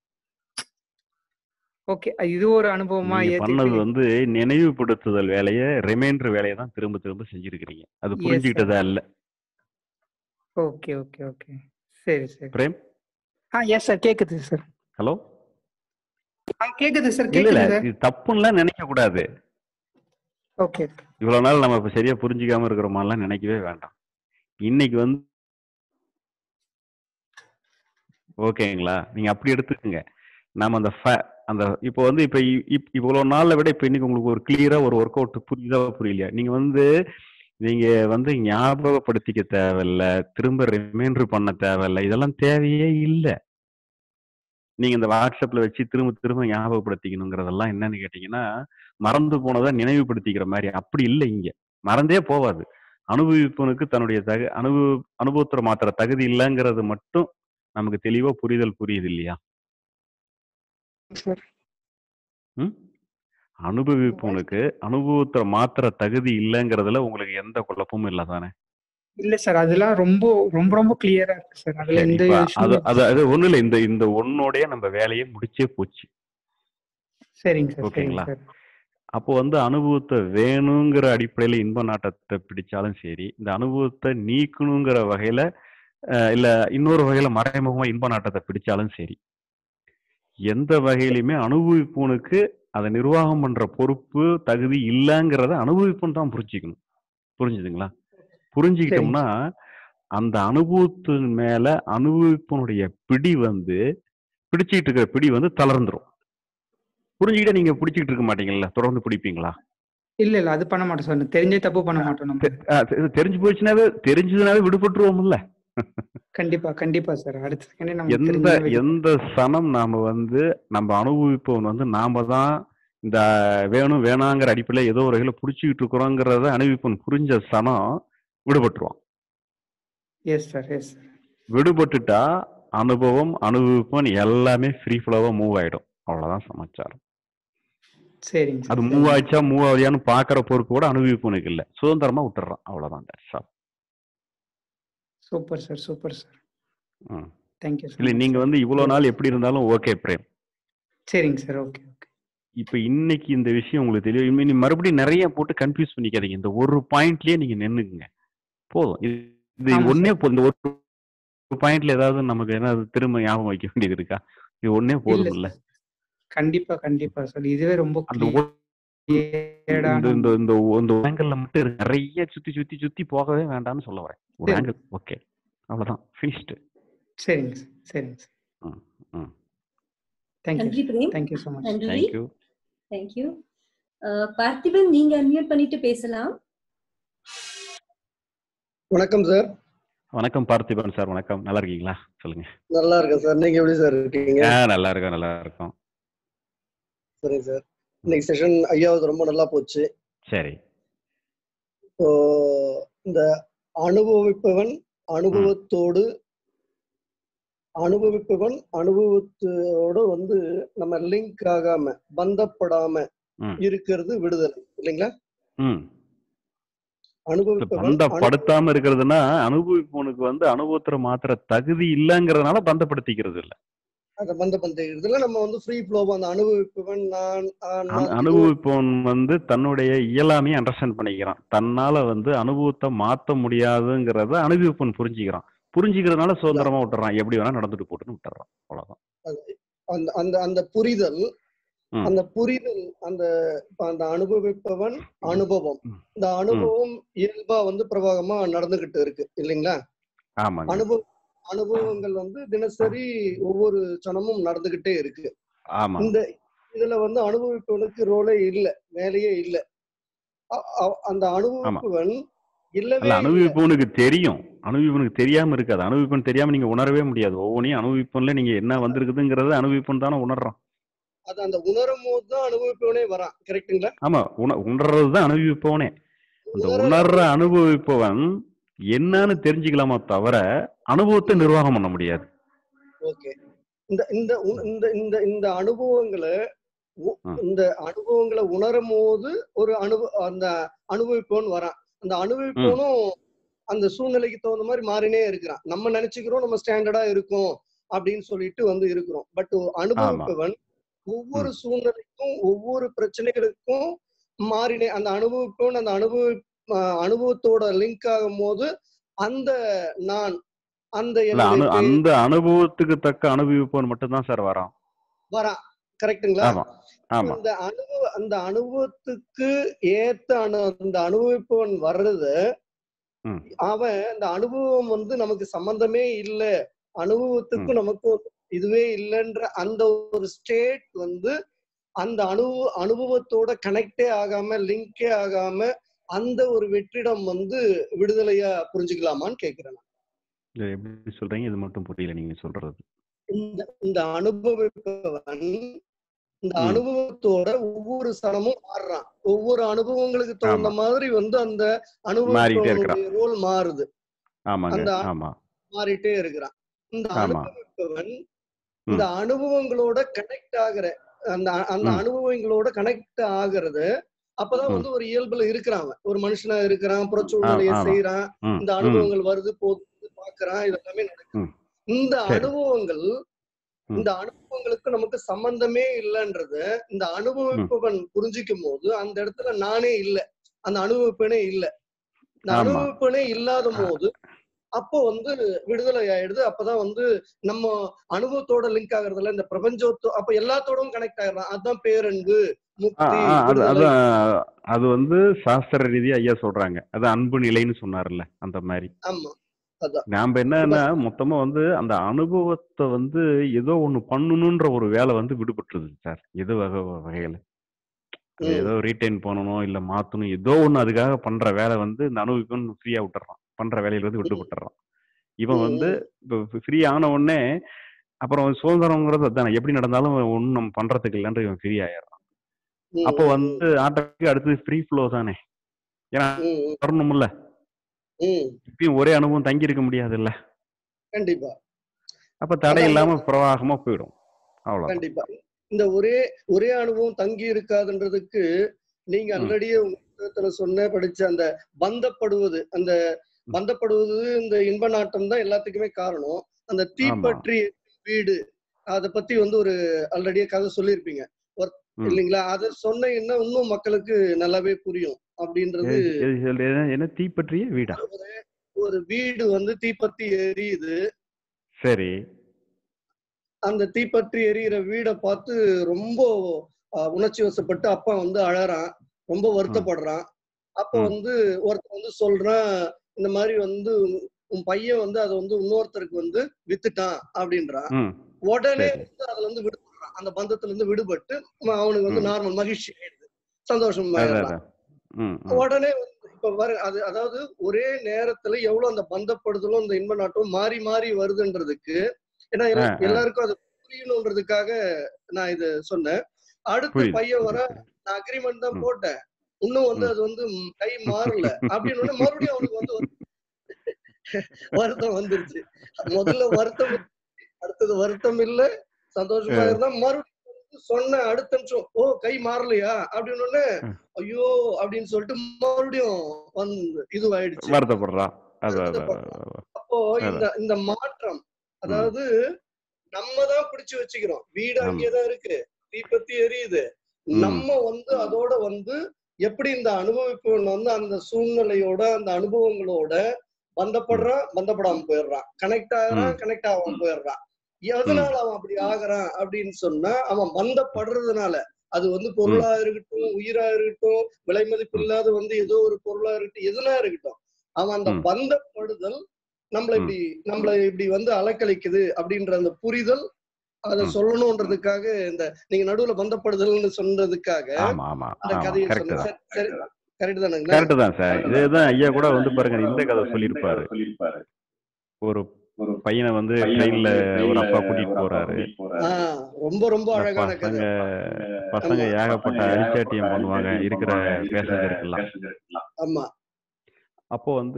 ஓகே இது ஒரு அனுபவமா நீங்க பண்ணது ஏத்துக்கிட்டு வந்து நினைவுபடுத்துதல் வேலையை ரிமைண்டர் வேலையை தான் திரும்ப திரும்ப செஞ்சிருக்கிறீங்க அது எஸ் சார் புரிஞ்சுக்கிட்டதா இல்ல ஓகே ஓகே ஓகே சரி சரி பிரேம் ஆ எஸ் சார் கேக்குது சார் ஹலோ ஆ கேக்குது சார் இல்ல இல்ல கேக்குது சார் இது தப்புன்னுலாம் நினைக்க கூடாது ஓகே இவ்வளவு நாள் நம்ம இப்ப சரியா புரிஞ்சுக்காம இருக்கிறோமாலாம் நினைக்கவே வேண்டாம் இன்னைக்கு வந்து ஓகேங்களா நீங்க அப்படி எடுத்துக்கங்க நாம அந்த fa- அந்த இப்போ வந்து இப்ப இ- இப்- இவ்வளவு நாள்ல விட இப்ப இன்னைக்கு உங்களுக்கு ஒரு கிளியரா ஒரு ஒர்க் அவுட் புரியுதா புரியலையா நீங்க வந்து நீங்க வந்து ஞாபகப்படுத்திக்க தேவையில்ல திரும்ப ரிமைண்டர் பண்ண தேவையில்ல இதெல்லாம் தேவையே இல்லை நீங்க இந்த வாட்ஸ்அப்ல வச்சு திரும்ப திரும்ப ஞாபகப்படுத்திக்கணுங்கிறதெல்லாம் என்னன்னு கேட்டீங்கன்னா மறந்து போனதை நினைவுபடுத்திக்கிற மாதிரி அப்படி இல்லை இங்க மறந்தே போவாது அனுபவிப்பவனுக்கு தன்னுடைய தகு அனுபவ அனுபவத்துல மாத்திர தகுதி இல்லைங்கிறது மட்டும் நமக்கு தெளிவா புரிதல் புரியுது இல்லையா சார் ம் அனுபவிப்பவனுக்கு அனுபவத்துல மாத்திர தகுதி இல்லைங்கிறதுல உங்களுக்கு எந்த குழப்பமும் இல்லை தானே இல்ல சார் அதெல்லாம் ரொம்ப ரொம்ப ரொம்ப கிளியரா இருக்கு சார் அதுல சரி எந்த இப்ப அது இஷ்யூ அது அது ஒண்ணு இல்லை இந்த இந்த ஒன்னோடய நம்ம வேலையை முடிச்சே போச்சு சரிங்க சார் சரிங்க ஓகேங்களா சார் அப்போ வந்து அனுபவத்தை வேணுங்கிற அடிப்படையில இன்ப நாட்டத்தை பிடிச்சாலும் சரி இந்த அனுபவத்தை நீக்கணுங்கிற வகையில அஹ், இல்ல இன்னொரு வகையில மறைமுகமா இன்ப நாட்டத்தை பிடிச்சாலும் சரி எந்த வகையிலுமே அனுபவிப்பவனுக்கு அதை நிர்வாகம் பண்ற பொறுப்பு தகுதி இல்லைங்கிறத அனுபவிப்புன்னு தான் புரிஞ்சுக்கணும் புரிஞ்சுதுங்களா சரிங்க புரிஞ்சுக்கிட்டோம்னா அந்த அனுபவத்தின் மேல அனுபவிப்பனுடைய பிடி வந்து பிடிச்சிட்டு இருக்கிற பிடி வந்து தளர்ந்துரும் புரிஞ்சுக்கிட்ட நீங்க பிடிச்சிட்டு இருக்க மாட்டீங்கல்ல தொடர்ந்து பிடிப்பீங்களா இல்ல இல்ல அது பண்ண மாட்டோம் சார் தெரிஞ்சே தப்பு பண்ண மாட்டோம் நம்ம தெ- ஆ, தெ- தெரிஞ்சு போச்சுனாவே தெரிஞ்சதுனாவே விடுபட்டுருவோம்ல கண்டிப்பா கண்டிப்பா சார் அடுத்த செகண்டே நம்ம எந்த தெரிஞ்சு எந்த சனம் நாம வந்து நம்ம அனுபவிப்பவன் வந்து நாம தான் இந்த வேணும் வேணாங்கிற அடிப்படையில் ஏதோ ஒரு வகையில பிடிச்சிக்கிட்டு இருக்கிறோங்கிறத அனுபவிப்பவன் புரிஞ்ச சனம் விடுபட்டுருவான் எஸ் சார் எஸ் சார் விடுபட்டுட்டா அனுபவம் அனுபவிப்பவன் எல்லாமே ஃப்ரீ ஃப்ளோவா மூவ் ஆயிடும் அவ்வளவுதான் சமாச்சாரம் சரிங்க அது சார் மூவ் சரிங்க ஆச்சா மூவ் ஆகுதியான்னு பாக்குற பொறுப்பு கூட அனுபவிப்பவனுக்கு இல்ல சுதந்திரமா விட்டுறான் அவ்வளவுதான் that's all. Super sir super sir ம். தேங்க்யூ ஸோ இல்ல மச் நீங்க சார் வந்து இவ்வளவு நாள் எப்படி இருந்தாலும் ஓகே பிரேம் சரிங்க சார் ஓகே ஓகே இப்ப இன்னைக்கு இந்த விஷயம் உங்களுக்கு தெரியும் இனி மறுபடியும் நிறைய போட்டு கன்ஃபியூஸ் பண்ணிக்காதீங்க இந்த ஒரு பாயிண்ட்லயே நீங்க நின்னுக்குங்க போதும் இது இது ஆமா ஒன்னே போதும் இந்த ஒரு பாயிண்ட்ல ஏதாவது நமக்கு ஏதாவது திரும்ப ஞாபகம் வைக்க வேண்டியது இருக்கா இது ஒன்னே இல்ல போதும் இல்ல சார் கண்டிப்பா கண்டிப்பா சார் இதுவே ரொம்ப அந்த ஒரு- இந்த கிளியர்டான இந்த இந்த இந்த ஆங்கிள் மட்டும் இருக்கு. நிறைய சுத்தி சுத்தி சுத்தி போகவே வேண்டாம்னு சொல்ல வரேன் ஒரு சரி ஆங்கிள் ஓகே அவ்வளவுதான் ஃபினிஷ்டு சரிங்க சார் சரிங்க சார் ம் ம் தேங்க்யூ நன்றி பிரேம் தேங்க்யூ ஸோ மச் நன்றி தேங்க்யூ தேங்க்யூ பார்த்திபன் நீங்க அன்மியூட் பண்ணிட்டு பேசலாம் வணக்கம் சார் வணக்கம் பார்த்திபன் சார் வணக்கம் நல்லா இருக்கீங்களா சொல்லுங்க நல்லா இருக்கேன் சார் நீங்க எப்படி சார் இருக்கீங்க ஆ நல்லா இருக்கோம் நல்லா இருக்கோம் சரிங்க சார் இன்னைக்கு செஷன் ஐயாவது ரொம்ப நல்லா போச்சு சரி இப்போ இந்த அனுபவிப்பவன் அனுபவத்தோடு அனுபவிப்பவன் அனுபவத்தோட வந்து நம்ம லிங்க் ஆகாம பந்தப்படாம ம் இருக்கிறது விடுதலை இல்லைங்களா ம் இது அனுபவிப்பவன் அனு பந்தப்படுத்தாம இருக்கிறதுனா அனுபவிப்பவனுக்கு வந்து அனுபவத்துல மாத்திர தகுதி இல்லைங்கிறதுனால பந்தப்படுத்திக்கிறது இல்ல அந்த பந்த பந்தத்துல நம்ம வந்து ஃப்ரீ ஃப்ளோவா அந்த அனுபவிப்பவன் நான் அனு- ஆன்மா இது அனுபவிப்பவன் வந்து தன்னுடைய இயலாமையை அண்டர்ஸ்டாண்ட் பண்ணிக்கிறான் தன்னால வந்து அனுபவத்தை மாத்த முடியாதுங்கிறத அனுபவிப்பவன் புரிஞ்சுக்கிறான் புரிஞ்சுக்கிறதுனால சுதந்திரமா விட்டுறான் எப்படி வேணா நடந்துட்டு போட்டுன்னு விட்டுறான் அவ்வளவுதான் அந்த அந்த அந்த புரிதல் ம். அந்த புரிதல் அந்த இப்ப அந்த அனுபவிப்பவன் அனுபவம் ம். இந்த அனுபவம் இயல்பா வந்து பிரவாகமா நடந்துகிட்டு இருக்கு இல்லைங்களா ஆமாங்க அனுபவ அனுபவங்கள் வந்து தினசரி ஒவ்வொரு சனமும் நடந்துகிட்டே இருக்கு ஆமா இந்த இதுல வந்து அனுபவிப்பவனுக்கு ரோலே இல்ல வேலையே இல்ல அ- அ- அந்த அனுபவிப்பவன் இல்லவே அல்ல இல்ல அனுபவிப்பவனுக்கு தெரியும் அனுபவிப்பவனுக்கு தெரியாம இருக்காது அனுபவிப்பவன் தெரியாம நீங்க உணரவே முடியாது ஒவ்வொன்றையும் அனுபவிப்பவன்ல நீங்க என்ன வந்திருக்குதுங்கிறத அனுபவிப்பவன் தானே உணர்றான் அது அந்த உணரும் போது தான் அனுபவிப்பவனே வரான் கரெக்ட்டுங்களா ஆமா உண உணர்றது தான் அனுபவிப்பவனே அந்த உணர உணர்ற அனுபவிப்பவன் என்னன்னு தெரிஞ்சுக்கலாமா தவிர அனுபவத்தை நிர்வாகம் பண்ண முடியாது ஓகே இந்த இந்த உண- இந்த இந்த இந்த அனுபவங்களை உ- ம். இந்த அனுபவங்களை உணரும் போது ஒரு அனுபவ அந்த அனுபவிப்பவன் வரான் அந்த அனுபவிப்பவனும் அந்த சூழ்நிலைக்கு தகுந்த மாதிரி மாறினே இருக்கிறான் நம்ம நினைச்சுக்கிறோம் நம்ம ஸ்டாண்டர்டா இருக்கோம் அப்படின்னு சொல்லிட்டு வந்து இருக்கிறோம் பட் அனுபவிப்பவன் ஒவ்வொரு சூழ்நிலைக்கும் ஒவ்வொரு பிரச்சனைகளுக்கும் மாறினே அந்த அனுபவிப்பவன் அந்த அனுபவ ஆஹ் அனுபவத்தோட லிங்க் ஆகும் போது அந்த நான் அந்த இல்ல அனு என்னுடைய பே- அந்த அனுபவத்துக்கு தக்க அனுபவிப்பவன் மட்டும்தான் சார் வரான் வரான் கரெக்ட்டுங்களா ஆமா ஆமா அந்த அனுபவ அந்த அனுபவத்துக்கு ஏத்த அனு அந்த அனுபவிப்பவன் வர்றது ம். அவன் அந்த அனுபவம் வந்து நமக்கு சம்பந்தமே இல்ல அனுபவத்துக்கு நமக்கு இதுவே இல்லைன்ற அந்த ஒரு ஸ்டேட் வந்து அந்த அனுபவ அனுபவத்தோட கனெக்டே ஆகாம லிங்கே ஆகாம அந்த ஒரு வெற்றிடம் வந்து விடுதலையா புரிஞ்சுக்கலாமான்னு கேக்குறேன் நான். இல்ல எப்படி சொல்றீங்க இது மட்டும் புரியல நீங்க சொல்றது இந்த இந்த அனுபவிப்பவன் இந்த ம். அனுபவத்தோட ஒவ்வொரு சனமும் மாறுறான் ஒவ்வொரு அனுபவங்களுக்கு தகுந்த ஆமா. மாதிரி வந்து அந்த மாறிக்கிட்டே இருக்கிறான். அனுபவிப்பவனுடைய ரோல் மாறுது ஆமாங்க அந்த ஆமா மாறிட்டே இருக்கிறான் இந்த ஆமா. அனுபவிப்பவன் இந்த அனுபவங்களோட கனெக்ட் ஆகுற அந்த அந்த ம். அனுபவங்களோட கனெக்ட் ஆகுறது அப்பதான் ம். வந்து ஒரு இயல்புல இருக்கிறான் அவன். ஒரு மனுஷனா இருக்கிறான் புறச்சூழ்நிலையை ஆமா. செய்யறான் ம், இந்த ம், அனுபவங்கள் வருது போகுது பாக்குறான் இதெல்லாமே நடக்குது ம். இந்த சரி. அனுபவங்கள் ம். இந்த அனுபவங்களுக்கு நமக்கு சம்பந்தமே இல்லைன்றது இந்த அனுபவிப்பவன் புரிஞ்சுக்கும் போது அந்த இடத்துல நானே இல்ல அந்த அனுபவிப்பனே இல்ல இந்த ஆமா. அனுபவிப்பனே இல்லாத போது அப்போ வந்து விடுதலை ஆயிடுது அப்பதான் வந்து நம்ம அனுபவத்தோட லிங்க் ஆகுறதுல இந்த பிரபஞ்சத்தோ அப்ப எல்லாத்தோடவும் கனெக்ட் ஆயிடுறான் அதுதான் பேரன்பு ஆ, முக்தி ஆ, அது விடுதலை அதான் அது வந்து சாஸ்திர ரீதியா ஐயா சொல்றாங்க அது அன்பு நிலைன்னு சொன்னார்ல அந்த மாதிரி ஆமா அதான் நாம என்னன்னா மொத்தமா வந்து அந்த அனுபவத்தை வந்து ஏதோ ஒண்ணு பண்ணணும்ன்ற ஒரு வேலை வந்து விடுபட்டுருது சார் ஏதோ வகை வகையில அது ம். ஏதோ ரீட்டைன் பண்ணணும் இல்ல மாத்தணும் ஏதோ ஒண்ணு அதுக்காக பண்ற வேலை வந்து இந்த அனுபவிக்கணும் ஃப்ரீயா விட்டுறான் பண்ற வேலையில வந்து விட்டு விட்டுறான் இவன் ம், வந்து இப்போ ஃப்ரீ ஆன உடனே அப்புறம் சுதந்திரங்கிறது அதான் எப்படி நடந்தாலும் ஒன்றும் நம்ம பண்றதுக்கு இல்லைன்ற இவன் ஃப்ரீ ஆயிடுறான் ம், அப்போ வந்து ஆட்டோமேட்டிக் அடுத்தது ஃப்ரீ ஃப்ளோ தானே ஏன்னா ம், ம், வரணும்ல ம். இப்பயும் ஒரே அனுபவம் தங்கி இருக்க முடியாது இல்ல கண்டிப்பா அப்ப தடை அதான் இல்லாம பிரவாகமா போயிடும் அவ்வளவுதான் கண்டிப்பா இந்த ஒரே ஒரே அனுபவம் தங்கி இருக்காதுன்றதுக்கு நீங்க ம். ஆல்ரெடியே உங்க புத்தகத்துல சொன்ன படிச்ச அந்த பந்தப்படுவது அந்த பந்தப்படுவது இந்த இன்ப நாட்டம் தான் எல்லாத்துக்குமே காரணம் அந்த தீப்பற்றி வீடு அத பத்தி வந்து ஒரு ஆல்ரெடியே கதை சொல்லியிருப்பீங்க ஒரு ம். இல்லைங்களா அதை சொன்னீங்கன்னா இன்னும் மக்களுக்கு நல்லாவே புரியும் அப்படின்றது எது- எது சொல்றது? என்ன- என்ன தீப்பற்றிய வீடா ஒரு வீடு வந்து தீப்பத்தி எரியுது சரி அந்த தீப்பற்றி எரியிற வீடை பார்த்து ரொம்ப ஆஹ், உணர்ச்சி வசப்பட்டு அப்பா வந்து அழறான் ரொம்ப வருத்தப்படுறான் அப்ப ம். வந்து ஒருத்தன் வந்து சொல்றான் இந்த மாதிரி வந்து உன் பையன் வந்து அதை வந்து இன்னொருத்தருக்கு வந்து வித்துட்டான் அப்படின்றான் ம் உடனே சரி வந்து அதுல இருந்து விடுபடுறான் அந்த பந்தத்துல இருந்து விடுபட்டு ம- அவனுக்கு வந்து ம். நார்மல் மகிழ்ச்சி ஆயிடுது சந்தோஷம் அதான் ஆயிடுறான் அதான் ம் ம் உடனே வந்து இப்ப வர அது அதாவது ஒரே நேரத்துல எவ்வளவு அந்த பந்தப்படுதலும் இந்த இன்ப நாட்டம் மாறி மாறி வருதுன்றதுக்கு ஏன்னா எல்லா- ஆ, ஆ. எல்லாருக்கும் அது புரியணுன்றதுக்காக நான் இது சொன்னேன் அடுத்து புரியுது பையன் வர புரியுது. நான் அக்ரிமெண்ட் தான் ம். போட்டேன் இன்னும் வந்து ம். அது வந்து ம், கை மாறல அப்படின்னு உடனே மறுபடியும் அவனுக்கு வந்து ஒரு வருத்தம் வந்துருச்சு முதல்ல வருத்தம் அடுத்தது வருத்தம் இல்ல சந்தோஷமா ஆ. இருந்தா மறுபடியும் வந்து சொன்ன அடுத்த நிமிஷம் ஓ கை மாறலையா அப்படின்னு உடனே ம். ஐயோ அப்படின்னு சொல்லிட்டு மறுபடியும் வந்து இதுவாயிடுச்சு வருத்தப்படுறான் அதான் அதான் வருத்தப்படுறான். அதான். அப்போ அதான். இந்த இந்த மாற்றம் அதாவது நம்ம தான் பிடிச்சு வச்சுக்கிறோம் வீடு ஆமா. அங்கேதான் இருக்கு தீப்பத்தி எரியுது ம். நம்ம வந்து அதோட வந்து எப்படி இந்த அனுபவிப்பவன் வந்து அந்த சூழ்நிலையோட அந்த அனுபவங்களோட பந்தப்படுறான் பந்தப்படாம போயிடுறான் கனெக்ட் ஆகுறான் ம். கனெக்ட் ஆகாம போயிடுறான் எதனால அவன் அப்படி ஆகுறான் அப்படின்னு சொன்னா அவன் பந்தப்படுறதுனால அது வந்து பொருளா இருக்கட்டும் உயிரா இருக்கட்டும் விலை மதிப்பு இல்லாத வந்து ஏதோ ஒரு பொருளா இருக்கட்டும் எதுனா இருக்கட்டும் அவன் அந்த ம். பந்தப்படுதல் நம்மளை ம். இப்படி நம்மளை இப்படி வந்து அலக்களிக்குது அப்படின்ற அந்த புரிதல் அதை ம். சொல்லணும்ன்றதுக்காக இந்த நீங்க நடுவுல பந்தப்படுதல்னு சொன்னதுக்காக ஆமா ஆமா அந்த ஆமா கதையை கரெக்ட் சொன்னேன் தான் சரி சரி கரெக்ட் தானுங்களா கரெக்ட் தான் சார் இதுதான் ஐயா கூட வந்து பாருங்க இந்த கதை சொல்லியிருப்பாரு ஒரு பையனை வந்து ட்ரெயின்ல ஒரு அப்பா கூட்டிட்டு போறாரு ஆஹ் ரொம்ப ரொம்ப இந்த அழகான பசங்க கதை பசங்க ஆமா. ஏகப்பட்ட அரிச்சாட்டியம் பண்ணுவாங்க இருக்கிற பேசஞ்சருக்கெல்லாம் ஆமா அப்போ வந்து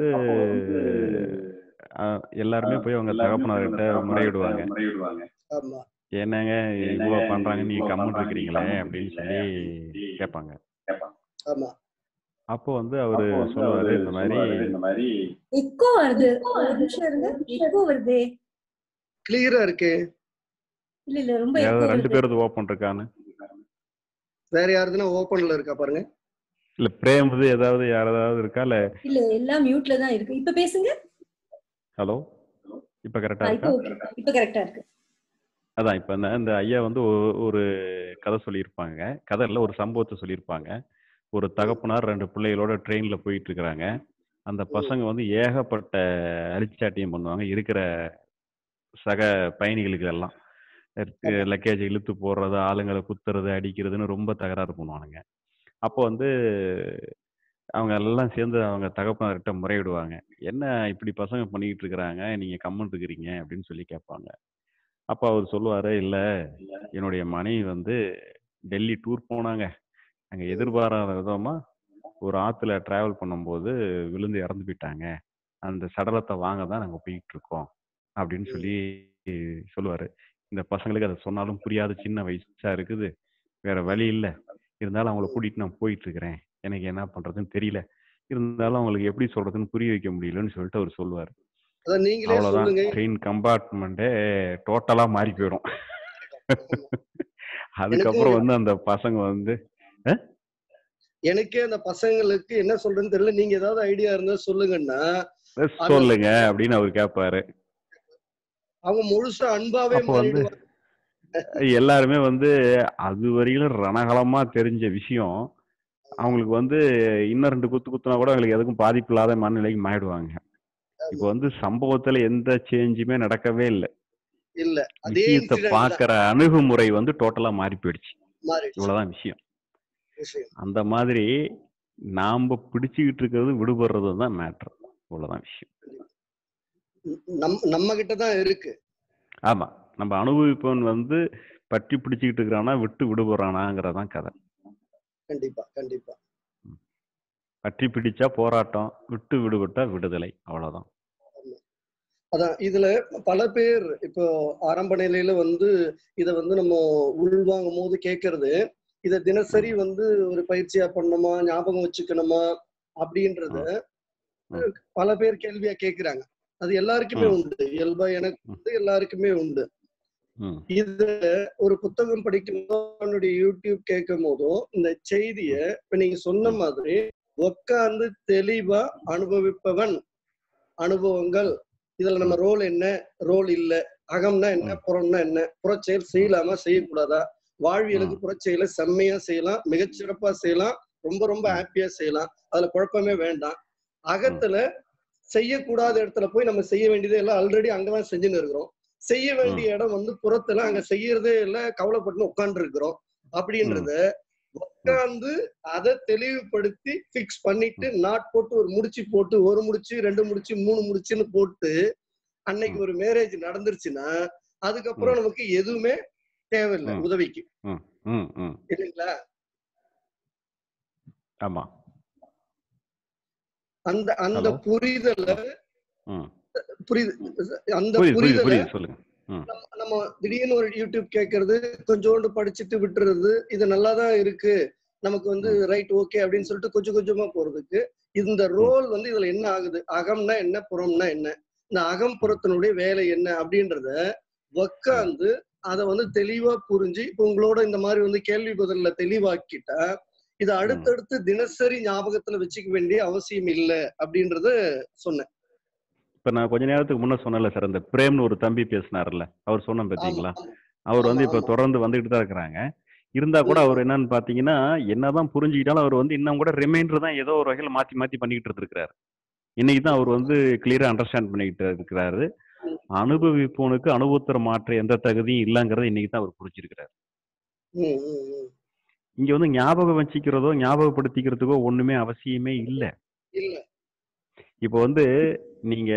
அஹ், எல்லாருமே போய் அவங்க தகப்பனார்கிட்ட முறையிடுவாங்க ஆமா என்னங்க இவ்வளவு பண்றாங்க நீங்க கம்முன்னு இருக்கிறீங்களே அப்படின்னு சொல்லி கேட்பாங்க ஆமா அப்போ வந்து அவரு சொல்லுவாரு இந்த மாதிரி எக்கோ வருது ஒரு நிமிஷம் இருங்க எக்கோ வருதே கிளியரா இருக்கு இல்ல இல்ல ரொம்ப ஏதாவது எக்கோ ரெண்டு வருது பேரது ஓப்பன் இருக்கான்னு வேற யாருதுன்னா ஓப்பன்ல இருக்கா பாருங்க இல்ல பிரேம் இது ஏதாவது யாராவது இருக்கா இல்ல இல்ல எல்லாம் மியூட்ல தான் இருக்கு இப்ப பேசுங்க ஹலோ இப்ப ஆ, கரெக்டா இப்போ இருக்கா okay. இப்ப கரெக்டா இருக்கு அதான் இப்ப இந்த இந்த ஐயா வந்து ஒ- ஒரு கதை சொல்லியிருப்பாங்க கதை இல்ல ஒரு சம்பவத்தை சொல்லியிருப்பாங்க ஒரு தகப்பனார் ரெண்டு பிள்ளைகளோட ட்ரெயின்ல போயிட்டு இருக்கிறாங்க அந்த பசங்க வந்து ஏகப்பட்ட அழிச்சாட்டியம் பண்ணுவாங்க இருக்கிற சக பயணிகளுக்கு எல்லாம் லக்கேஜ் இழுத்து போடுறது ஆளுங்களை குத்துறது அடிக்கிறதுன்னு ரொம்ப தகராறு பண்ணுவானுங்க அப்போ வந்து அவங்க எல்லாம் சேர்ந்து அவங்க தகப்பனார்கிட்ட முறையிடுவாங்க என்ன இப்படி பசங்க பண்ணிக்கிட்டு இருக்கிறாங்க நீங்க கம்மன் இருக்கிறீங்க அப்படின்னு சொல்லி கேட்பாங்க அப்ப அவர் சொல்லுவாரு இல்ல என்னுடைய மனைவி வந்து டெல்லி டூர் போனாங்க அங்க எதிர்பாராத விதமா ஒரு ஆத்துல டிராவல் பண்ணும்போது விழுந்து இறந்து போயிட்டாங்க அந்த சடலத்தை வாங்க தான் நாங்க போயிட்டு இருக்கோம் அப்படின்னு சொல்லி சொல்லுவாரு இந்த பசங்களுக்கு அதை சொன்னாலும் புரியாத சின்ன வயசா இருக்குது வேற வழி இல்லை இருந்தாலும் அவங்கள கூட்டிட்டு நான் போயிட்டு இருக்கிறேன் எனக்கு என்ன பண்றதுன்னு தெரியல இருந்தாலும் அவங்களுக்கு எப்படி சொல்றதுன்னு புரிய வைக்க முடியலன்னு சொல்லிட்டு அவர் சொல்லுவாரு அதான் நீங்களே அவ்வளவுதான் சொல்லுங்க ட்ரெயின் கம்பார்ட்மெண்ட்டே டோட்டலா மாறி போயிடும் அதுக்கப்புறம் வந்து அந்த பசங்க வந்து எனக்கே அந்த பசங்களுக்கு என்ன சொல்றேன்னு தெரியல நீங்க ஏதாவது ஐடியா இருந்தா சொல்லுங்கன்னா "அஹ் சொல்லுங்க அப்படின்னு அவர் கேட்பாரு அவங்க முழுசா அன்பாவே அப்போ வந்து மாறிடுவாங்க எல்லாருமே வந்து அது வரையிலும் ரணகலமா தெரிஞ்ச விஷயம் அவங்களுக்கு வந்து இன்னும் ரெண்டு குத்து குத்துனா கூட அவங்களுக்கு எதுக்கும் பாதிப்பு இல்லாத மனநிலைக்கு மாறிடுவாங்க இப்போ வந்து சம்பவத்துல எந்த சேஞ்சுமே நடக்கவே இல்லை இல்ல அதே விஷயத்தை incident தான் பாக்குற அணுகுமுறை வந்து டோட்டலா மாறி போயிடுச்சு மாறிடுச்சு இவ்வளவுதான் விஷயம் விஷயம் அந்த மாதிரி நாம பிடிச்சுக்கிட்டு இருக்கிறது விடுபடுறது தான் மேட்ரு இவ்வளவுதான் விஷயம் நம் நம்ம கிட்ட தான் இருக்கு ஆமா நம்ம அனுபவிப்பவன் வந்து பற்றி பிடிச்சுக்கிட்டு இருக்கிறானா விட்டு விடுபடுறானாங்கிறதான் கதை கண்டிப்பா கண்டிப்பா பற்றி பிடிச்சா போராட்டம் விட்டு விடுபட்டா விடுதலை அவ்வளவுதான் அதான் இதுல பல பேர் இப்போ ஆரம்ப நிலையில வந்து இத வந்து நம்ம உள்வாங்கும் போது கேட்கறது இத தினசரி வந்து ஒரு பயிற்சியா பண்ணணுமா ஞாபகம் வச்சுக்கணுமா அப்படின்றத ம். பல பேர் கேள்வியா கேக்குறாங்க அது எல்லாருக்குமே ம். உண்டு இயல்பா எனக்கு உண்டு எல்லாருக்குமே உண்டு ம் இது ஒரு புத்தகம் படிக்கும் போதோ என்னுடைய யூடியூப் கேட்கும் போதோ இந்த செய்திய இப்ப நீங்க சொன்ன மாதிரி உட்கார்ந்து தெளிவா அனுபவிப்பவன் அனுபவங்கள் இதுல நம்ம ரோல் என்ன ரோல் இல்ல அகம்னா என்ன புறம்னா என்ன புறச்செயல் செய்யலாமா செய்யக்கூடாதா வாழ்வியலுக்கு புறச்செயலை செம்மையா செய்யலாம் மிகச்சிறப்பா செய்யலாம் ரொம்ப ரொம்ப ஹாப்பியா செய்யலாம் அதுல குழப்பமே வேண்டாம் அகத்துல செய்யக்கூடாத இடத்துல போய் நம்ம செய்ய வேண்டியது எல்லாம் ஆல்ரெடி அங்கதான் செஞ்சுன்னு இருக்கிறோம் செய்ய வேண்டிய இடம் வந்து புறத்துல அங்க செய்யறதே இல்ல கவலைப்பட்டு உட்கார்ந்து இருக்கிறோம் அப்படின்றத உட்கார்ந்து அதை தெளிவுபடுத்தி பிக்ஸ் பண்ணிட்டு நாட் போட்டு ஒரு முடிச்சு போட்டு ஒரு முடிச்சு ரெண்டு முடிச்சு மூணு முடிச்சுன்னு போட்டு அன்னைக்கு ஒரு மேரேஜ் நடந்துருச்சுன்னா அதுக்கப்புறம் நமக்கு எதுவுமே தேவையில்லை ம். உதவிக்கு ம் ம் ம் இல்லைங்களா ஆமா அந்த அந்த Hello? புரிதல ம் புரியுது அந்த புரியுது புரியுது புரிதல புரியுது சொல்லுங்க ம் நம்ம திடீர்னு ஒரு யூடியூப் கேட்கறது கொஞ்சோண்டு படிச்சுட்டு விட்டுறது இது நல்லா தான் இருக்கு நமக்கு வந்து ரைட் ஓகே அப்படின்னு சொல்லிட்டு கொஞ்சம் கொஞ்சமா போறதுக்கு இந்த ரோல் வந்து இதுல என்ன ஆகுது அகம்னா என்ன புறம்னா என்ன இந்த அகம் புறத்தினுடைய வேலை என்ன அப்படின்றத உக்காந்து அதை வந்து தெளிவா புரிஞ்சு இப்ப உங்களோட இந்த மாதிரி வந்து கேள்வி பதில்ல தெளிவாக்கிட்டா இதை அடுத்தடுத்து தினசரி ஞாபகத்துல வச்சுக்க வேண்டிய அவசியம் இல்லை அப்படின்றத சொன்னேன் இப்ப நான் கொஞ்ச நேரத்துக்கு முன்ன சொன்னல சார் அந்த பிரேம்னு ஒரு தம்பி பேசினார்ல அவர் சொன்ன ஆமா பாத்தீங்களா ஆமா அவர் வந்து ஆமா, இப்ப ஆமா. தொடர்ந்து வந்துகிட்டு தான் இருக்கிறாங்க இருந்தா கூட ம். அவர் என்னன்னு பாத்தீங்கன்னா என்னதான் புரிஞ்சுக்கிட்டாலும் அவர் வந்து இன்னும் கூட ரிமைண்டர் தான் ஏதோ ஒரு வகையில மாத்தி மாத்தி பண்ணிக்கிட்டு இருந்திருக்கிறாரு இன்னைக்கு தான் அவர் வந்து கிளியரா அண்டர்ஸ்டாண்ட் பண்ணிக்கிட்டு இருக்கிறாரு ம். அனுபவிப்பவனுக்கு அனுபவத்தர மாற்ற எந்த தகுதியும் இல்லைங்கிறத இன்னைக்கு தான் அவர் புரிஞ்சிருக்கிறாரு ம், ம், ம். இங்க வந்து ஞாபகம் வச்சுக்கிறதோ ஞாபகப்படுத்திக்கிறதுக்கோ ஒண்ணுமே அவசியமே இல்லை இல்ல இப்போ வந்து நீங்க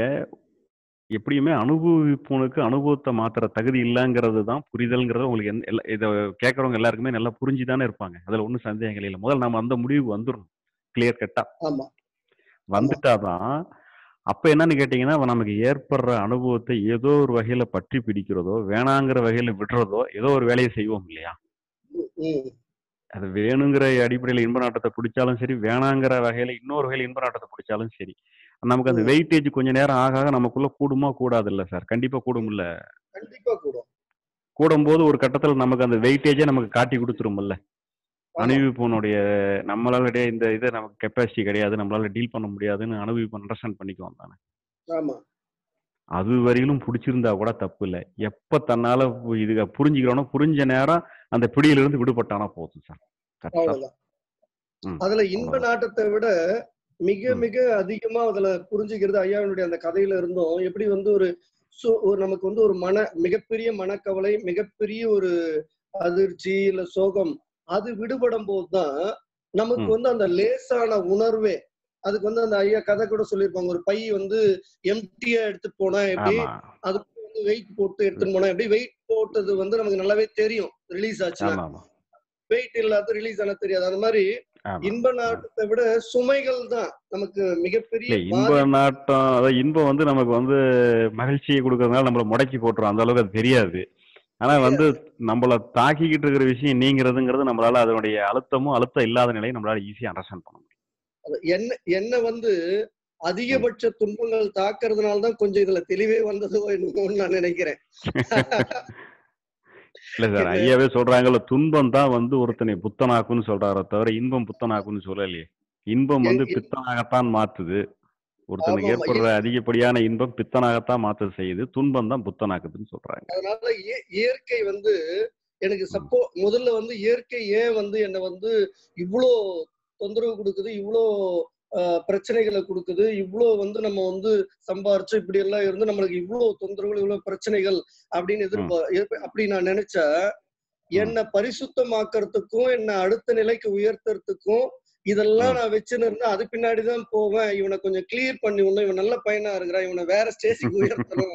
எப்படியுமே அனுபவிப்பவனுக்கு அனுபவத்தை மாத்துற தகுதி இல்லைங்கிறது தான் புரிதல்ங்கிறது உங்களுக்கு எந்த- எல்லா- இதை கேட்கறவங்க எல்லாருக்குமே நல்லா புரிஞ்சுதானே இருப்பாங்க அதுல ஒன்றும் சந்தேகம் இல்லை முதல்ல நம்ம அந்த முடிவுக்கு வந்துடணும் கிளியர் கட்டா ஆமா வந்துட்டாதான் அப்ப என்னன்னு கேட்டீங்கன்னா அவன் நமக்கு ஏற்படுற அனுபவத்தை ஏதோ ஒரு வகையில பற்றி பிடிக்கிறதோ வேணாங்கிற வகையில விடுறதோ ஏதோ ஒரு வேலையை செய்வோம் இல்லையா ம், ம். அது வேணுங்கிற அடிப்படையில இன்ப நாட்டத்தை பிடிச்சாலும் சரி வேணாங்கிற வகையில இன்னொரு வகையில இன்ப நாட்டத்தை பிடிச்சாலும் சரி நமக்கு அந்த ம். வெயிட்டேஜ் கொஞ்ச நேரம் ஆக ஆக நமக்குள்ள கூடுமா கூடாது இல்ல சார் கண்டிப்பா கூடும் இல்ல கண்டிப்பா கூடும் கூடும்போது ஒரு கட்டத்துல நமக்கு அந்த வெயிட்டேஜே நமக்கு காட்டி கொடுத்துரும்ல ஆமா. அனுபவிப்பவனுடைய நம்மளால டே- இந்த இது நமக்கு கெப்பாசிட்டி கிடையாது நம்மளால டீல் பண்ண முடியாதுன்னு அனுபவிப்பன் அண்டர்ஸ்டாண்ட் பண்ணிக்குவோம் தானே ஆமா அது வரையிலும் பிடிச்சிருந்தா கூட தப்பு இல்லை எப்ப தன்னால பு- இது புரிஞ்சுக்கிறோனோ புரிஞ்ச நேரம் அந்த பிடியிலிருந்து விடுபட்டானா போதும் சார் That's all. அவ்வளவுதான் ம், அதுல இன்ப அவ்வளவுதான். நாட்டத்தை விட மிக ம். மிக அதிகமா அதுல புரிஞ்சுக்கிறது ஐயாவினுடைய அந்த கதையில இருந்தும் எப்படி வந்து ஒரு சு- ஒரு நமக்கு வந்து ஒரு மன மிகப்பெரிய மனக்கவலை மிகப்பெரிய ஒரு அதிர்ச்சி இல்ல சோகம் அது விடுபடும் போதுதான் நமக்கு ம். வந்து அந்த லேசான உணர்வே அதுக்கு வந்து அந்த ஐயா கதை கூட சொல்லியிருப்பாங்க ஒரு பை வந்து எம்டியா எடுத்துட்டு போனா எப்படி ஆமா அதுக்கு வந்து வெயிட் போட்டு எடுத்துட்டு போனா எப்படி வெயிட் போட்டது வந்து நமக்கு நல்லாவே தெரியும் ரிலீஸ் ஆச்சுன்னா ஆமா ஆமா வெயிட் இல்லாத ரிலீஸ் ஆன தெரியாது அந்த மாதிரி ஆமா இன்ப நாட்டத்தை விட சுமைகள் தான் நமக்கு மிகப்பெரிய இல்ல இன்ப பாதிப்பு. நாட்டம் அதாவது இன்பம் வந்து நமக்கு வந்து மகிழ்ச்சியை கொடுக்கறதுனால நம்மள முடக்கி போட்டுரும் அந்த அளவுக்கு அது தெரியாது ஆனா வந்து நம்மள தாக்கிக்கிட்டு இருக்கிற விஷயம் நீங்கிறதுங்கிறது நம்மளால அதனுடைய அழுத்தமும் அழுத்தம் இல்லாத நிலையை நம்மளால ஈஸியா அண்டர்ஸ்டாண்ட் பண்ண முடியும் அது என்ன என்ன வந்து அதிகபட்ச துன்பங்கள் தாக்குறதுனால தான் கொஞ்சம் இதுல தெளிவே வந்ததோ என்னமோன்னு நான் நினைக்கிறேன் இல்ல சார் என்ன? ஐயாவே சொல்றாங்கல்ல துன்பம் தான் வந்து ஒருத்தனை புத்தனாக்குன்னு சொல்றாரே தவிர இன்பம் புத்தனாக்குன்னு சொல்லலையே இன்பம் வந்து என்- பித்தனாகத்தான் மாத்துது ஒருத்தனுக்கு ஆமாமா. ஏற்படுற அதிகப்படியான இன்பம் பித்தனாகத்தான் மாத்த செய்யுது துன்பம் தான் புத்தனாக்குதுன்னு சொல்றாங்க அதனால இய- இயற்கை வந்து எனக்கு சப்போ முதல்ல வந்து இயற்கை ஏன் வந்து என்னை வந்து இவ்வளோ தொந்தரவு கொடுக்குது இவ்வளோ ஆஹ், பிரச்சனைகளை கொடுக்குது இவ்வளோ வந்து நம்ம வந்து சம்பாரிச்சு இப்படி எல்லாம் இருந்து நம்மளுக்கு இவ்வளோ தொந்தரவுகள் இவ்வளோ பிரச்சனைகள் அப்படின்னு எதிர்பார் எதிர்ப்ப- அப்படி நான் நினைச்சா என்னை பரிசுத்தமாக்கறதுக்கும் என்னை அடுத்த நிலைக்கு உயர்த்துறதுக்கும் இதெல்லாம் ம். நான் வச்சுன்னு இருந்தா அது பின்னாடிதான் போவேன் இவனை கொஞ்சம் கிளியர் பண்ணி விடணும் இவன் நல்ல பையனா இருக்கிறான் இவனை வேற ஸ்டேஜுக்கு உயர்த்தணும்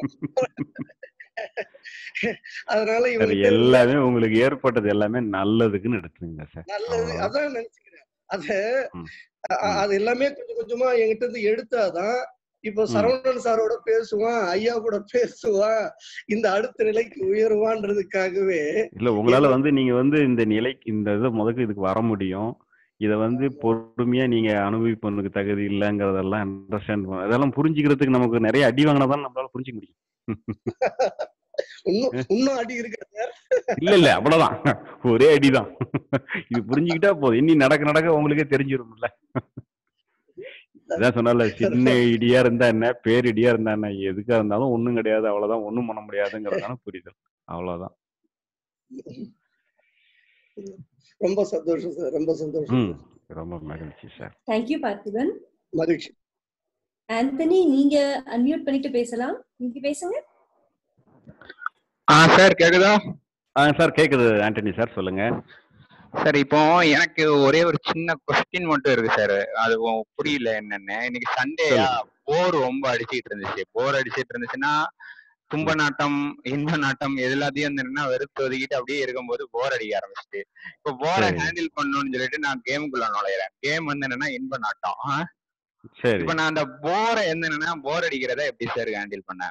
அதனால அது இவனுக்கு எல்லாமே உங்களுக்கு ஏற்பட்டது எல்லாமே நல்லதுக்குன்னு எடுத்துருங்க சார் நல்லது அவ்வளவுதான். அதான் நினைச்சுக்கிறேன் அத ம். அ- அ- ம். அது எல்லாமே கொஞ்சம் கொஞ்சமா என்கிட்ட இருந்து எடுத்தாதான் இப்போ ம். சரவணன் சாரோட பேசுவான் ஐயா கூட பேசுவான் இந்த அடுத்த நிலைக்கு உயருவான்றதுக்காகவே இல்ல உங்களால வந்து நீங்க வந்து இந்த நிலை இந்த இதை முதக்கு இதுக்கு வர முடியும் இத வந்து பொறுமையா நீங்க அனுபவிப்பதற்கு தகுதி இல்லைங்கிறதெல்லாம் அண்டர்ஸ்டாண்ட் அதெல்லாம் புரிஞ்சுக்கிறதுக்கு நமக்கு நிறைய அடி வாங்கினா தான் நம்மளால புரிஞ்சுக்க முடியும் இன்னும் இன்னும் அடி இருக்கு சார் இல்ல இல்ல அவ்வளவுதான் ஒரே அடிதான் இது புரிஞ்சுக்கிட்டா போதும் இனி நடக்க நடக்க உங்களுக்கே தெரிஞ்சிரும்ல இதான் சொன்னால சின்ன இடியா இருந்தா என்ன பேர் இடியா இருந்தா என்ன எதுக்கா இருந்தாலும் ஒண்ணும் கிடையாது அவ்வளவுதான் ஒண்ணும் பண்ண முடியாதுங்கிறதான புரிதல் அவ்வளவுதான் ரொம்ப சந்தோஷம் சார் ரொம்ப சந்தோஷம் ம் ரொம்ப மகிழ்ச்சி சார் தேங்க்யூ பார்த்திபன் மகிழ்ச்சி ஆந்தனி நீங்க அன்மியூட் பண்ணிட்டு பேசலாம் நீங்க பேசுங்க ஆ சார் கேக்குதா ஆ சார் கேக்குது ஆண்டனி சார் சொல்லுங்க சார் இப்போ எனக்கு ஒரே ஒரு சின்ன கொஸ்டின் மட்டும் இருக்கு சார் அது உ- புரியல என்னன்னு இன்னைக்கு சண்டேயா போர் ரொம்ப அடிச்சிட்டு இருந்துச்சு போர் அடிச்சிட்டு இருந்துச்சுன்னா தும்ப நாட்டம் இன்ப நாட்டம் எது எல்லாத்தையும் என்னன்னா வெறுத்து ஒதுக்கிட்டு அப்படியே இருக்கும்போது போர் அடிக்க ஆரம்பிச்சிட்டு இப்போ போரை சரி. ஹேண்டில் பண்ணணும்னு சொல்லிட்டு நான் கேமுக்குள்ள நுழையிறேன் கேம் வந்து என்னன்னா இன்ப நாட்டம் ஆ? சரி இப்போ நான் அந்த போரை என்னன்னா போர் அடிக்கிறத எப்படி சார் ஹேண்டில் பண்ணேன்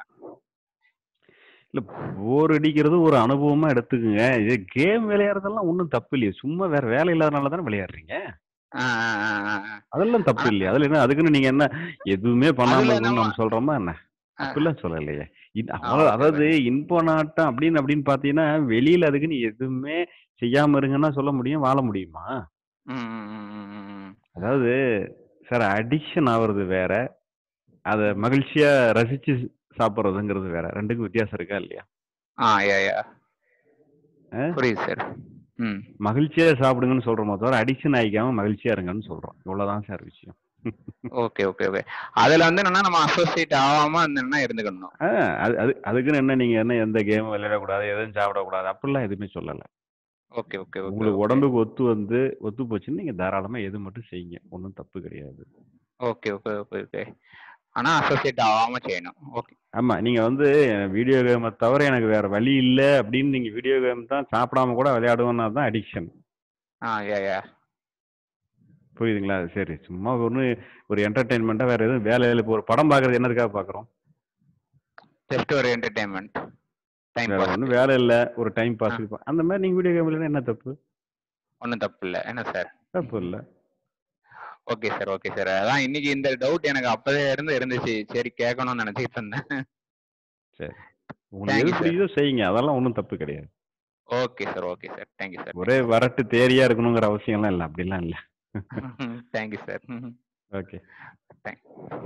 இல்ல போர் அடிக்கிறது ஒரு அனுபவமா எடுத்துக்குங்க இது கேம் விளையாடுறதெல்லாம் ஒண்ணும் தப்பு இல்லையே சும்மா வேற வேலை இல்லாதனால தானே விளையாடுறீங்க ஆ, ஆ, ஆ, ஆ, ஆ. அதெல்லாம் தப்பு இல்லையா அதுல என்ன அதுக்குன்னு நீங்க என்ன எதுவுமே பண்ணாம அதுல இருக்கணும்னு நம்ம- நம்ம சொல்றோமா என்ன ஆ. அப்படிலாம் சொல்லலையே இது- ஆ, அவ்வளவு- okay, அதாவது இன்ப நாட்டம் அப்படின்னு அப்படின்னு பாத்தீங்கன்னா வெளியில அதுக்குன்னு எதுவுமே செய்யாம இருங்கன்னா சொல்ல முடியும் வாழ முடியுமா ம், ம், ம், ம், ம், ம். அதாவது சார் அடிக்ஷன் ஆகுறது வேற அத மகிழ்ச்சியா ரசிச்சு சாப்பிடுறதுங்கிறது வேற ரெண்டுக்கும் வித்தியாசம் இருக்கா இல்லையா ஆ யா யா ஆ? புரியுது சார் ம் மகிழ்ச்சியா சாப்பிடுங்கன்னு சொல்றோமோ தவிர அடிக்ஷன் ஆகிக்காம மகிழ்ச்சியா இருங்கன்னு சொல்றோம் இவ்வளவுதான் சார் விஷயம் ஓகே ஓகே ஓகே அதுல வந்து என்னன்னா நம்ம அசோசியேட் ஆகாம என்னன்னா இருந்துக்கணும் ஆ, அது அது அதுக்குன்னு என்ன நீங்க என்ன எந்த கேமும் விளையாடக்கூடாது எதுவும் சாப்பிடக்கூடாது அப்படிலாம் எதுவுமே சொல்லல ஓகே ஓகே ஓகே உங்களுக்கு உடம்புக்கு ஒத்து வந்து ஒத்து போச்சுன்னு நீங்க தாராளமா எது மட்டும் செய்யுங்க ஒன்றும் தப்பு கிடையாது ஓகே ஓகே ஓகே ஓகே ஆனா அசோசியேட் ஆகாம செய்யணும் ஓகே ஆமா நீங்க வந்து வீடியோ கேமை தவிர எனக்கு வேற வழி இல்லை அப்படின்னு நீங்க வீடியோ கேம் தான் சாப்பிடாம கூட விளையாடுவோம்னா தான் அடிக்ஷன் ஆ யா யா புரியுதுங்களா சரி சும்மா ஒன்று ஒரு என்டர்டைன்மெண்ட்டாக வேற எதுவும் வேலையில் இப்போ ஒரு படம் பார்க்கறது என்னதுக்காக பார்க்குறோம் ஜஸ்ட் ஒரு என்டர்டைன்மெண்ட் டைம் வேற பாஸ் ஒன்றும் வேலை இல்லை ஒரு டைம் பாஸ் அந்த மாதிரி நீங்கள் வீடியோ கேம் விளையாட என்ன தப்பு ஒன்றும் தப்பு இல்லை என்ன சார் தப்பு இல்லை ஓகே சார் ஓகே சார் அதான் இன்னைக்கு இந்த டவுட் எனக்கு அப்பவே இருந்து இருந்துச்சு சரி கேட்கணும்னு நினைச்சிட்டு இருந்தேன் சரி உங்களுக்கு எது Thank you, sir. பிடிக்குதோ செய்யுங்க அதெல்லாம் ஒன்றும் தப்பு கிடையாது okay sir okay sir thank you sir ஒரே வரட்டு தேரியா இருக்கணுங்கிற அவசியம்லாம் இல்லை அப்படிலாம் இல்லை தேங்க்யூ சார் ஓகே தேங்க்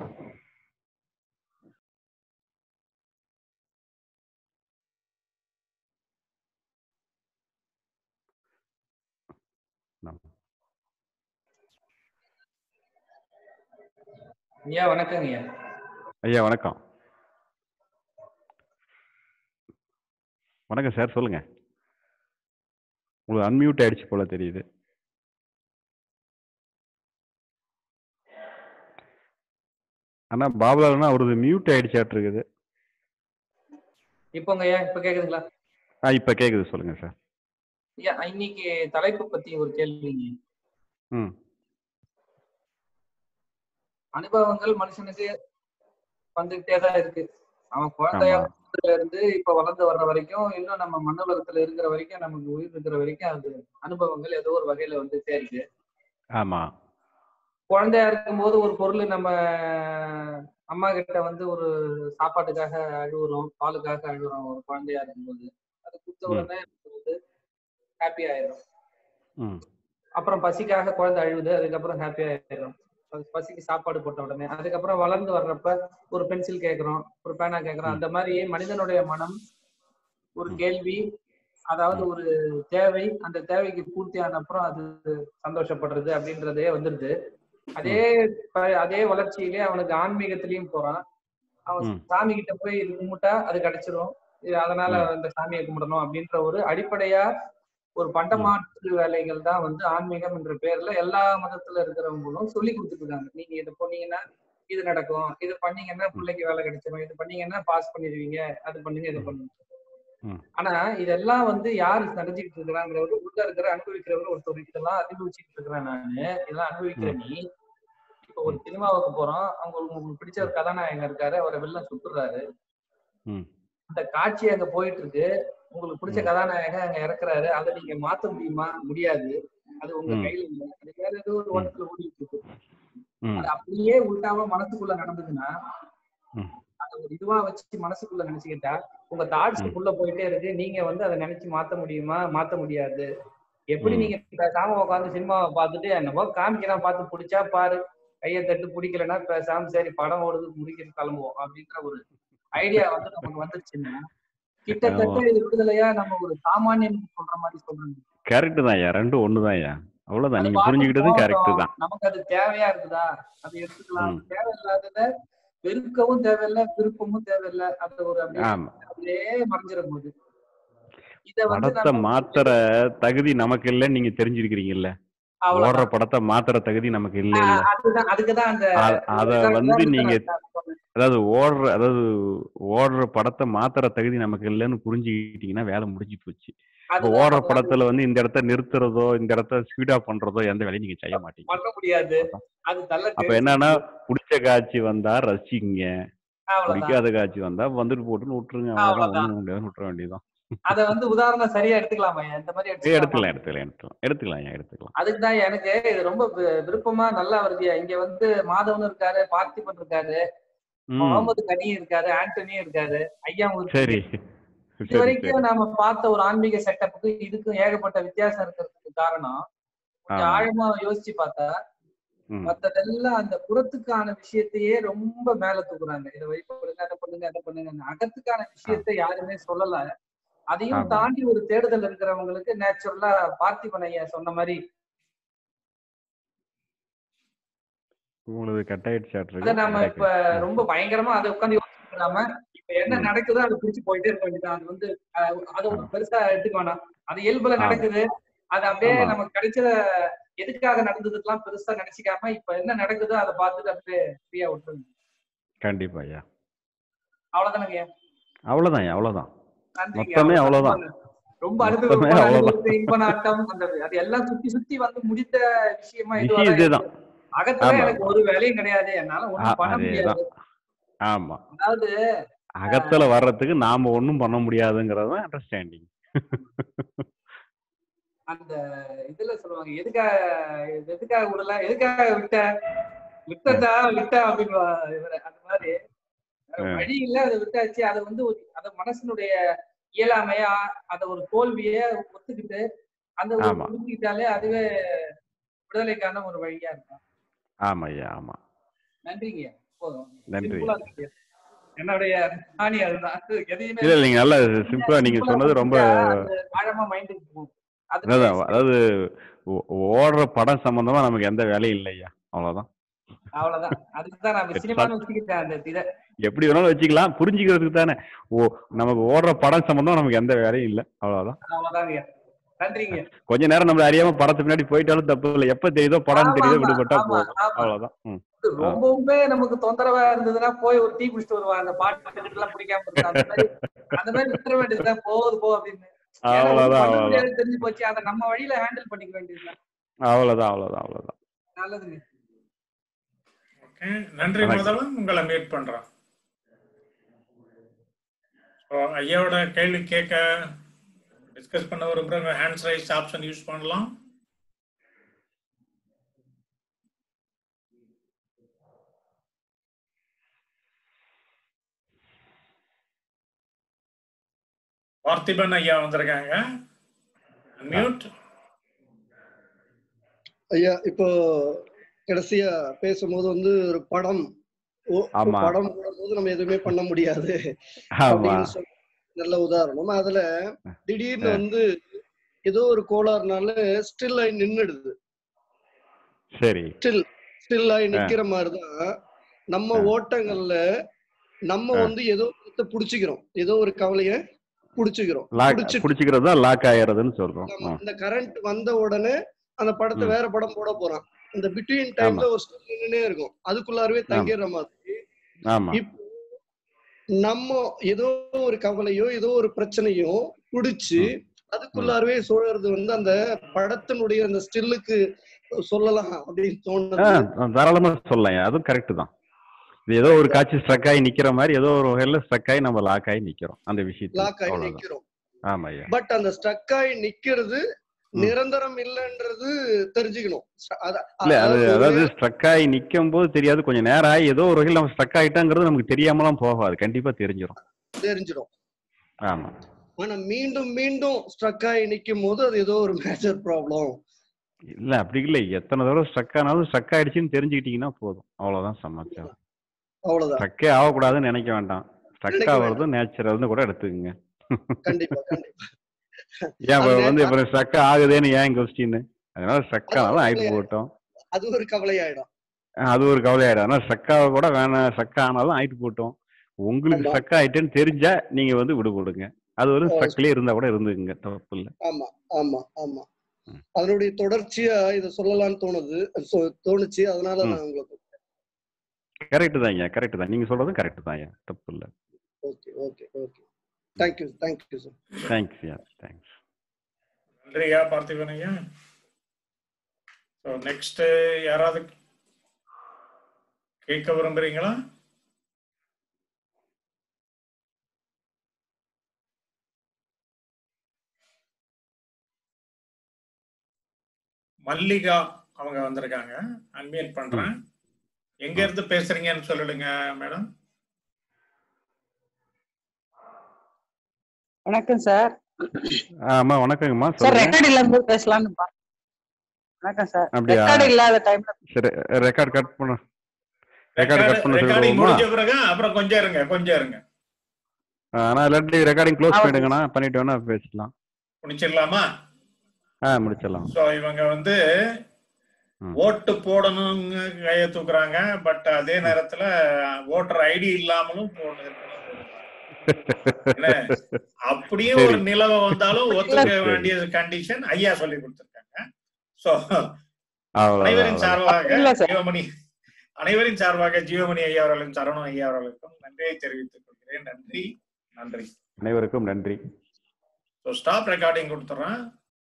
ஐயா வணக்கங்க ஐயா ஐயா வணக்கம் வணக்கம் சார் சொல்லுங்க உங்களுக்கு அன்மியூட் ஆயிடுச்சு போல தெரியுது ஆனா பாபுலால்னா அவரது மியூட் ஆயிடுச்சாட்டு இருக்குது இப்போங்க ஐயா இப்ப கேக்குதுங்களா ஆ இப்ப கேக்குது சொல்லுங்க சார் ஐயா இன்னைக்கு தலைப்பு பத்தி ஒரு கேள்விங்க ம் அனுபவங்கள் மனுஷனுக்கு வந்துகிட்டே தான் இருக்கு அவன் குழந்தையா ஆமா. பிறந்ததுல இருந்து இப்ப வளர்ந்து வர்ற வரைக்கும் இன்னும் நம்ம மண்ணுலகத்துல இருக்கிற வரைக்கும் நமக்கு உயிர் இருக்கிற வரைக்கும் அது அனுபவங்கள் ஏதோ ஒரு வகையில வந்துட்டே இருக்கு ஆமா குழந்தையா இருக்கும்போது ஒரு பொருள் நம்ம அம்மா கிட்ட வந்து ஒரு சாப்பாட்டுக்காக அழுகுறோம் பாலுக்காக அழுகுறோம் ஒரு குழந்தையா இருக்கும்போது அது கொடுத்த ம். உடனே நமக்கு வந்து ஹாப்பி ஆயிடும் ம் அப்புறம் பசிக்காக குழந்தை அழுகுது அதுக்கப்புறம் ஹாப்பி ஆயிடும் அது பசிக்கு சாப்பாடு போட்ட உடனே அதுக்கப்புறம் வளர்ந்து வர்றப்ப ஒரு பென்சில் கேக்குறோம் ஒரு பேனா கேக்குறோம் ம். அந்த மாதிரி மனிதனுடைய மனம் ஒரு ம். கேள்வி அதாவது ஒரு தேவை அந்த தேவைக்கு பூர்த்தி ஆன அப்புறம் அது சந்தோஷப்படுறது அப்படின்றதே வந்துருது அதே ப- அதே வளர்ச்சியிலே அவனுக்கு ஆன்மீகத்திலயும் போறான் அவன் ம். சாமி கிட்ட போய் இது கும்பிட்டா அது கிடைச்சிரும் இது அதனால ம். இந்த சாமியை கும்பிடணும் அப்படின்ற ஒரு அடிப்படையா ஒரு பண்டமாற்று வேலைகள் தான் வந்து ஆன்மீகம் என்ற பேர்ல எல்லா மதத்துல இருக்கிறவங்களும் சொல்லி கொடுத்துட்டு இருக்காங்க நீங்க இதை போனீங்கன்னா இது நடக்கும் இது பண்ணீங்கன்னா பிள்ளைக்கு வேலை கிடைச்சிரும் இது பண்ணீங்கன்னா பாஸ் பண்ணிடுவீங்க அது பண்ணுங்க இது பண்ணுங்க ம். ஆனா இதெல்லாம் வந்து யாரு நடந்துகிட்டு இருக்கிறாங்கிறவர் உள்ள இருக்கிற அனுபவிக்கிறவர் ஒருத்தர் இதெல்லாம் அனுபவிச்சுட்டு இருக்கிறேன் நானு இதெல்லாம் அனுபவிக்கிற நீ இப்ப ஒரு சினிமாவுக்கு போறோம் அவங்க உங்களுக்கு பிடிச்ச ஒரு கதாநாயகன் இருக்காரு அவரை வெளில சுட்டுறாரு ம் அந்த காட்சி அங்க போயிட்டு இருக்கு உங்களுக்கு பிடிச்ச ம். கதாநாயகன் அங்க இறக்குறாரு அதை நீங்க மாத்த முடியுமா முடியாது அது உங்க ம். கையில இல்ல அது வேற ஏதோ ஒரு ம். ஓட்டத்துல ஓடிட்டு இருக்கு ம் அது அப்படியே உள்டாவா மனசுக்குள்ள நடந்ததுன்னா ம். அந்த ஒரு இதுவா வச்சு மனசுக்குள்ள நினைச்சுக்கிட்டா உங்க தாட்ஸுக்குள்ள போயிட்டே இருக்கு நீங்க வந்து அதை நினைச்சு மாத்த முடியுமா மாத்த முடியாது எப்படி ம். நீங்க பேசாம உட்காந்து சினிமாவை பார்த்துட்டு என்னவோ காமிக்கிறான் பார்த்து பிடிச்சா பாரு கையை தட்டு பிடிக்கலன்னா பேசாம சரி படம் ஓடுது முடிக்கிறது கிளம்புவோம் அப்படின்ற ஒரு ஐடியா வந்து நமக்கு வந்துருச்சுன்னா கிட்டத்தட்ட ஆமா. இது விடுதலையா நம்ம ஒரு சாமானியன் சொல்ற மாதிரி சொல்றாங்க கரெக்ட் தான் ஐயா ரெண்டும் ஒன்று தான் ஐயா அவ்வளோதான் அது நீங்க பாட்டுக்கு புரிஞ்சுக்கிட்டது கரெக்ட் போகட்டும். தான் நமக்கு அது தேவையா இருக்குதா அதை எடுத்துக்கலாம் ம். தேவையில்லாதத வெறுக்கவும் தேவையில்ல விருப்பமும் தேவையில்ல அது ஒரு அப்படியே ஆமா அப்படியே மறைஞ்சிட போகுது இத வந்து படத்தை நம்ம மாத்துற தகுதி நமக்கு இல்லைன்னு நீங்க தெரிஞ்சிருக்கிறீங்கல்ல ஓடுற அவ்வளவுதான் படத்தை மாத்துற தகுதி நமக்கு இல்ல ஆஹ் இல்ல அதுதான் அதுக்குதான் அந்த அ- அத உதாரணத்தை வந்து நீங்க நான் சொன்னேன். அதாவது ஓடுற அதாவது ஓடுற படத்தை மாத்துற தகுதி நமக்கு இல்லைன்னு புரிஞ்சுக்கிட்டீங்கன்னா வேலை முடிஞ்சு போச்சு இப்போ அதுதான் ஓடுற அதுதான் படத்துல வந்து இந்த இடத்த நிறுத்துறதோ இந்த இடத்த ஸ்பீடா பண்றதோ எந்த வேலையும் நீங்க செய்ய மாட்டீங்க பண்ண முடியாது அது தள்ள அப்ப தெரிஞ்சு என்னன்னா பிடிச்ச காட்சி வந்தா ரசிங்க அவ்வளவுதான் பிடிக்காத காட்சி வந்தா வந்துட்டு போட்டுன்னு விட்டுருங்க அவ்வளவுதான் அவ்வளவுதான் ஒண்ணும் முடியாது விட்டுற வேண்டியதுதான் அத வந்து உதாரணம் சரியா எடுத்துக்கலாமா இந்த மாதிரி ஏய், எடுத்துக்கலாமா எடுத்துக்கலாம் எடுத்துக்கலாம் எடுத்துக்கலாம் எடுத்துக்கலாம் ஐயா, எடுத்துக்கலாம் அதுக்கு தான் எனக்கு இது ரொம்ப வி- விருப்பமா நல்லா வருதுயா இங்க வந்து மாதவன் இருக்காரு பார்த்திபன் இருக்காரு ம் முகமது கனி இருக்காரு ஆண்டனியும் இருக்காரு ஐயாவும் இருக்காரு சரி இது சரி சரி வரைக்கும் நாம பார்த்த ஒரு ஆன்மீக செட்டப்புக்கு இதுக்கும் ஏகப்பட்ட வித்தியாசம் இருக்கிறதுக்கு காரணம் கொஞ்சம் ஆமா ஆழமா யோசிச்சு பார்த்தா ம் மத்ததெல்லாம் அந்த புறத்துக்கான விஷயத்தையே ரொம்ப மேல தூக்குறாங்க இதை வழிபடுங்க அதை பண்ணுங்க அதை பண்ணுங்க அகத்துக்கான ஆ விஷயத்தை யாருமே சொல்லல அதையும் ஆமா தாண்டி ஒரு தேடுதல் இருக்கிறவங்களுக்கு நேச்சுரலா பார்த்திபன் ஐயா சொன்ன மாதிரி உங்களுக்கு கட் ஆயிடுச்சு அதை இருக்கு நாம இப்ப எனக்கு ரொம்ப பயங்கரமா அதை உட்காந்து யோசிக்காம இப்ப என்ன ம் நடக்குதோ அதை பிடிச்சு போயிட்டே இருக்க வேண்டியது அது வந்து அஹ், அதை ஒரு ஆமா பெருசா எடுத்துக்க வேணாம் அது இயல்புல ஆமா நடக்குது அது அப்படியே ஆமா நமக்கு கிடைச்சத எதுக்காக நடந்ததுக்கெல்லாம் பெருசா நினைச்சுக்காம இப்ப என்ன நடக்குதோ அதை பார்த்துட்டு அப்படியே ஃப்ரீயா விட்டுருங்க கண்டிப்பா ஐயா அவ்வளவுதானங்க அவ்வளவுதான் ஐயா அவ்வளவுதான் நன்றிங்க மொத்தமே அவ்வளவுதான் ரொம்ப அவ்வளவுதான் ரொம்ப மொத்தமே அனுபவம் அவ்வளவுதான் அனுபவத்தை இன்ப நாட்டம் அந்த அது எல்லாம் சுத்தி சுத்தி வந்து முடிந்த விஷயமா இதுவா விஷயம் தான் இதேதான் இருக்கு அகத்துல ஆமா எனக்கு ஒரு வேலையும் கிடையாது என்னால ஆ, ஒண்ணும் பண்ண அதேதான் முடியாது ஆமா அதாவது அகத்துல வர்றதுக்கு நாம ஒண்ணும் பண்ண முடியாதுங்கிறது தான் அண்டர்ஸ்டாண்டிங் அந்த இதுல சொல்லுவாங்க எதுக்காக இது எதுக்காக விடல எதுக்காக விட்ட விட்டதா விட்ட அப்படின்னு இவரு அந்த மாதிரி வேற வழி இல்ல அதை விட்டாச்சு அதை வந்து ஒரு அத மனசனுடைய இயலாமையா அத ஒரு தோல்விய ஒத்துக்கிட்டு அந்த ஒரு ஆமா புரிஞ்சுக்கிட்டாலே அதுவே விடுதலைக்கான ஒரு வழியா இருக்கும் ஆமா ஐயா ஆமா நன்றிங்க போதும் நன்றி சிம்பிளா இருக்கு என்னுடைய ஆணி அதுதான் எதையுமே இல்ல நீங்க நல்லா சிம்பிளா நீங்க சிம்பிளா சொன்னது ரொம்ப புரிஞ்சா அது ஆழமா மைண்டுக்கு போகும் அதுவே அதான் சரி அதாவது ஓ- ஓடுற படம் சம்பந்தமா நமக்கு எந்த வேலையும் இல்லையா அவ்வளவுதான் அவ்வளவுதான் அதுக்குதான் நான் It's சினிமான்னு not- வச்சுக்கிட்டேன் அந்த இதை எப்படி வேணாலும் வச்சுக்கலாம் புரிஞ்சுக்கிறதுக்கு தானே ஓ நமக்கு ஓடுற படம் சம்பந்தமா நமக்கு எந்த வேலையும் இல்லை அவ்வளவுதான் அவ்வளவுதாங்க நன்றிங்க கொஞ்ச நேரம் நம்மள அறியாம படத்துக்கு பின்னாடி போயிட்டாலும் தப்பு இல்லை எப்ப தெரியுதோ படம் ஆமா தெரியுதோ ஆமா விடுபட்டா ஆமா போதும் ஆமா அவ்வளவுதான் ம் இது ரொம்பவுமே நமக்கு தொந்தரவா இருந்ததுன்னா போய் ஒரு டீ குடிச்சிட்டு வருவாங்க அந்த பாட்டு எல்லாம் பிடிக்காம இருக்கு அந்த மாதிரி அந்த மாதிரி விட்டுற வேண்டியதுதான் போகுது போ அப்படின்னு ஏன்னா ஒண்ணும் அவ்வளவுதான் பண்ண அவ்வளவுதான் முடியாது தெரிஞ்சு போச்சு அதை நம்ம வழியில ஹேண்டில் பண்ணிக்க வேண்டியதுதான் அவ்வளவுதான் அவ்வளவுதான் அவ்வளவுதான் நல்லதுங்க ஓகே நன்றி வணக்கம் முதல்ல உங்களை மீட் பண்றோம் ஸோ ஐயாவோட கேள்வி கேட்க டிஸ்கஸ் பண்ண விரும்புறவங்க ஹேண்ட்ஸ் ரைஸ் ஆப்ஷன் யூஸ் பண்ணலாம் பார்த்திபன் ஐயா வந்திருக்காங்க மியூட் ஐயா இப்போ கடைசியா பேசும்போது வந்து ஒரு படம் ஓ- ஒரு ஆமா படம் போடும்போது நம்ம எதுவுமே பண்ண முடியாது ஆமா அப்படின்னு சொல்லி நல்ல உதாரணம் அதுல திடீர்னு அஹ், வந்து ஏதோ ஒரு கோளாறுனால ஸ்டில் ஆகி நின்னுடுது சரி ஸ்டில் ஸ்டில் ஆகி அஹ், நிக்கிற மாதிரிதான் நம்ம அஹ், ஓட்டங்கள்ல நம்ம அஹ். வந்து ஏதோ ஒருத்த புடிச்சுக்கிறோம் ஏதோ ஒரு கவலைய புடிச்சுக்கிறோம் லாக் புடிச்சிட்டு பிடிச்சிக்கிறது தான் லாக் ஆயிடுறதுன்னு சொல்றோம் நம்ம ம், இந்த கரண்ட் வந்த உடனே அந்த படத்தை ம், வேற படம் போட போறான் இந்த பிட்வீன் ஆமா டைம்ல ஒரு ஸ்டில் நின்னுனே இருக்கும் அதுக்குள்ளாரவே ஆமா தங்கிடுற மாதிரி ஆமா இப்போ நம்ம ஏதோ ஒரு கவலையோ ஏதோ ஒரு பிரச்சனையோ புடிச்சு ம், ம். அதுக்குள்ளாரவே சுழறது வந்து அந்த படத்தினுடைய அந்த ஸ்டில்லுக்கு சொல்லலாம் அப்படின்னு ஆ, தோணுது தாராளமா சொல்லலாம் அதுவும் கரெக்ட் தான் இது ஏதோ ஒரு காட்சி ஸ்ட்ரக் ஆகி நிக்கிற மாதிரி ஏதோ ஒரு வகையில ஸ்ட்ரக் ஆகி நம்ம லாக் ஆகி நிக்கிறோம் அந்த விஷயத்துல லாக் ஆகி அவ்வளவுதான் நிக்கிறோம் ஆமா ஐயா பட் அந்த ஸ்டக் ஆகி நிக்கிறது நிரந்தரம் இல்லைன்றது தெரிஞ்சுக்கணும் அத- இல்ல அது அதாவது அதாவது ஸ்ட்ரக் ஆகி நிக்கும் போது தெரியாது கொஞ்சம் நேரம் ஆகி ஏதோ ஒரு வகையில் நம்ம ஸ்ட்ரக் ஆயிட்டாங்கிறது நமக்கு தெரியாமலாம் போகாது கண்டிப்பா தெரிஞ்சிடும் தெரிஞ்சிடும் ஆமா ஆனா மீண்டும் மீண்டும் ஸ்ட்ரக் ஆகி நிக்கும் போது அது ஏதோ ஒரு மேஜர் ப்ராப்ளம் இல்ல அப்படி இல்லை எத்தனை தடவை ஸ்ட்ரக் ஆனாலும் ஸ்ட்ரக் ஆயிடுச்சுன்னு தெரிஞ்சுக்கிட்டீங்கன்னா போதும் அவ்வளவுதான் சமாச்சாரம் அவ்வளவுதான் ஸ்ட்ரக்கே ஆகக்கூடாதுன்னு நினைக்க வேண்டாம் ஸ்ட்ரக் நினைக்க ஆகுறது நேச்சுரல்னு கூட எடுத்துக்கங்க கண்டிப்பா கண்டிப்பா ஏன் அது இப்ப வந்து நே- இப்ப ஸ்ட்ரக் ஆகுதேன்னு ஏன் கொஸ்டின் அதனால ஸ்ட்ரக் அது ஆனாலும் ஆயிட்டு கவலையா- போகட்டும் அது ஒரு கவலையாயிடும் அஹ் அது ஒரு கவலையாயிடும் அதனால ஸ்ட்ரக் ஆக கூட வேணாம் ஸ்ட்ரக் ஆனாலும் ஆயிட்டு போகட்டும் உங்களுக்கு ஆமா. ஸ்ட்ரக் ஆயிட்டேன்னு தெரிஞ்சா நீங்க வந்து விடு கொடுங்க அது ஒரு ஓ, ஸ்ட்ரக்லயே இருந்தா கூட இருந்துக்குங்க தப்பு இல்லை ஆமா ஆமா ஆமா அதனுடைய தொடர்ச்சியா இத சொல்லலாம்னு தோணுது சொ- தோணுச்சு அதனால ம். நான் உங்களுக்கு கரெக்ட் தான் ஐயா கரெக்ட் தான் நீங்க சொல்றதும் கரெக்ட் தான் ஐயா தப்பு இல்லை okay okay okay thank you thank you sir thanks ஐயா தேங்க்ஸ் நன்றியா பார்த்திபன் ஐயா ஸோ நெக்ஸ்ட் யாராவது கேட்க விரும்புறீங்களா மல்லிகா அவங்க வந்திருக்காங்க அன்மியூட் பண்றேன் எங்க இருந்து பேசுறீங்கன்னு சொல்லிடுங்க மேடம் வணக்கம் சார் ஆமா வணக்கங்கம்மா சார் சொல்லுங்க ரெக்கார்ட் இல்லாம போது பேசலாம்னு பா- வணக்கம் சார் அப்படியா? ரெக்கார்ட் இல்லாத டைம்ல சரி ரெக்கார்ட் கட் பண்ண ரெக்கார்ட் கட் பண்ண ரெக்கார்டிங் சொல்லுவோமா முடிஞ்ச பிறகு அப்புறம் கொஞ்சம் இருங்க கொஞ்சம் இருங்க ஆனா இல்லாட்டி ரெக்கார்டிங் க்ளோஸ் ஆ, பண்ணிடுங்கண்ணா பண்ணிட்டு வேணா பேசலாம் முடிச்சிடலாமா ஆ முடிச்சிடலாம் சோ இவங்க வந்து ம். ஓட்டு போடணும்னு கைய தூக்குறாங்க பட் அதே நேரத்துல ஓட்டர் ஐடி இல்லாமலும் போடுறது என்ன? அப்படியே ஒரு சரி. நிலவை வந்தாலும் ஒத்துக்க சரி. வேண்டிய கண்டிஷன் ஐயா சொல்லி கொடுத்திருக்காங்க சோ அவ்வளவுதான் அனைவரின் அவ்வளவுதான். சார்பாக இல்ல சார். ஜீவமணி அனைவரின் சார்பாக ஜீவமணி ஐயா அவர்களும் சரவணன் ஐயா அவர்களுக்கும் நன்றியை தெரிவித்துக் கொள்கிறேன் நன்றி நன்றி அனைவருக்கும் நன்றி ஸோ ஸ்டாப் ரெக்கார்டிங் கொடுத்துட்றேன்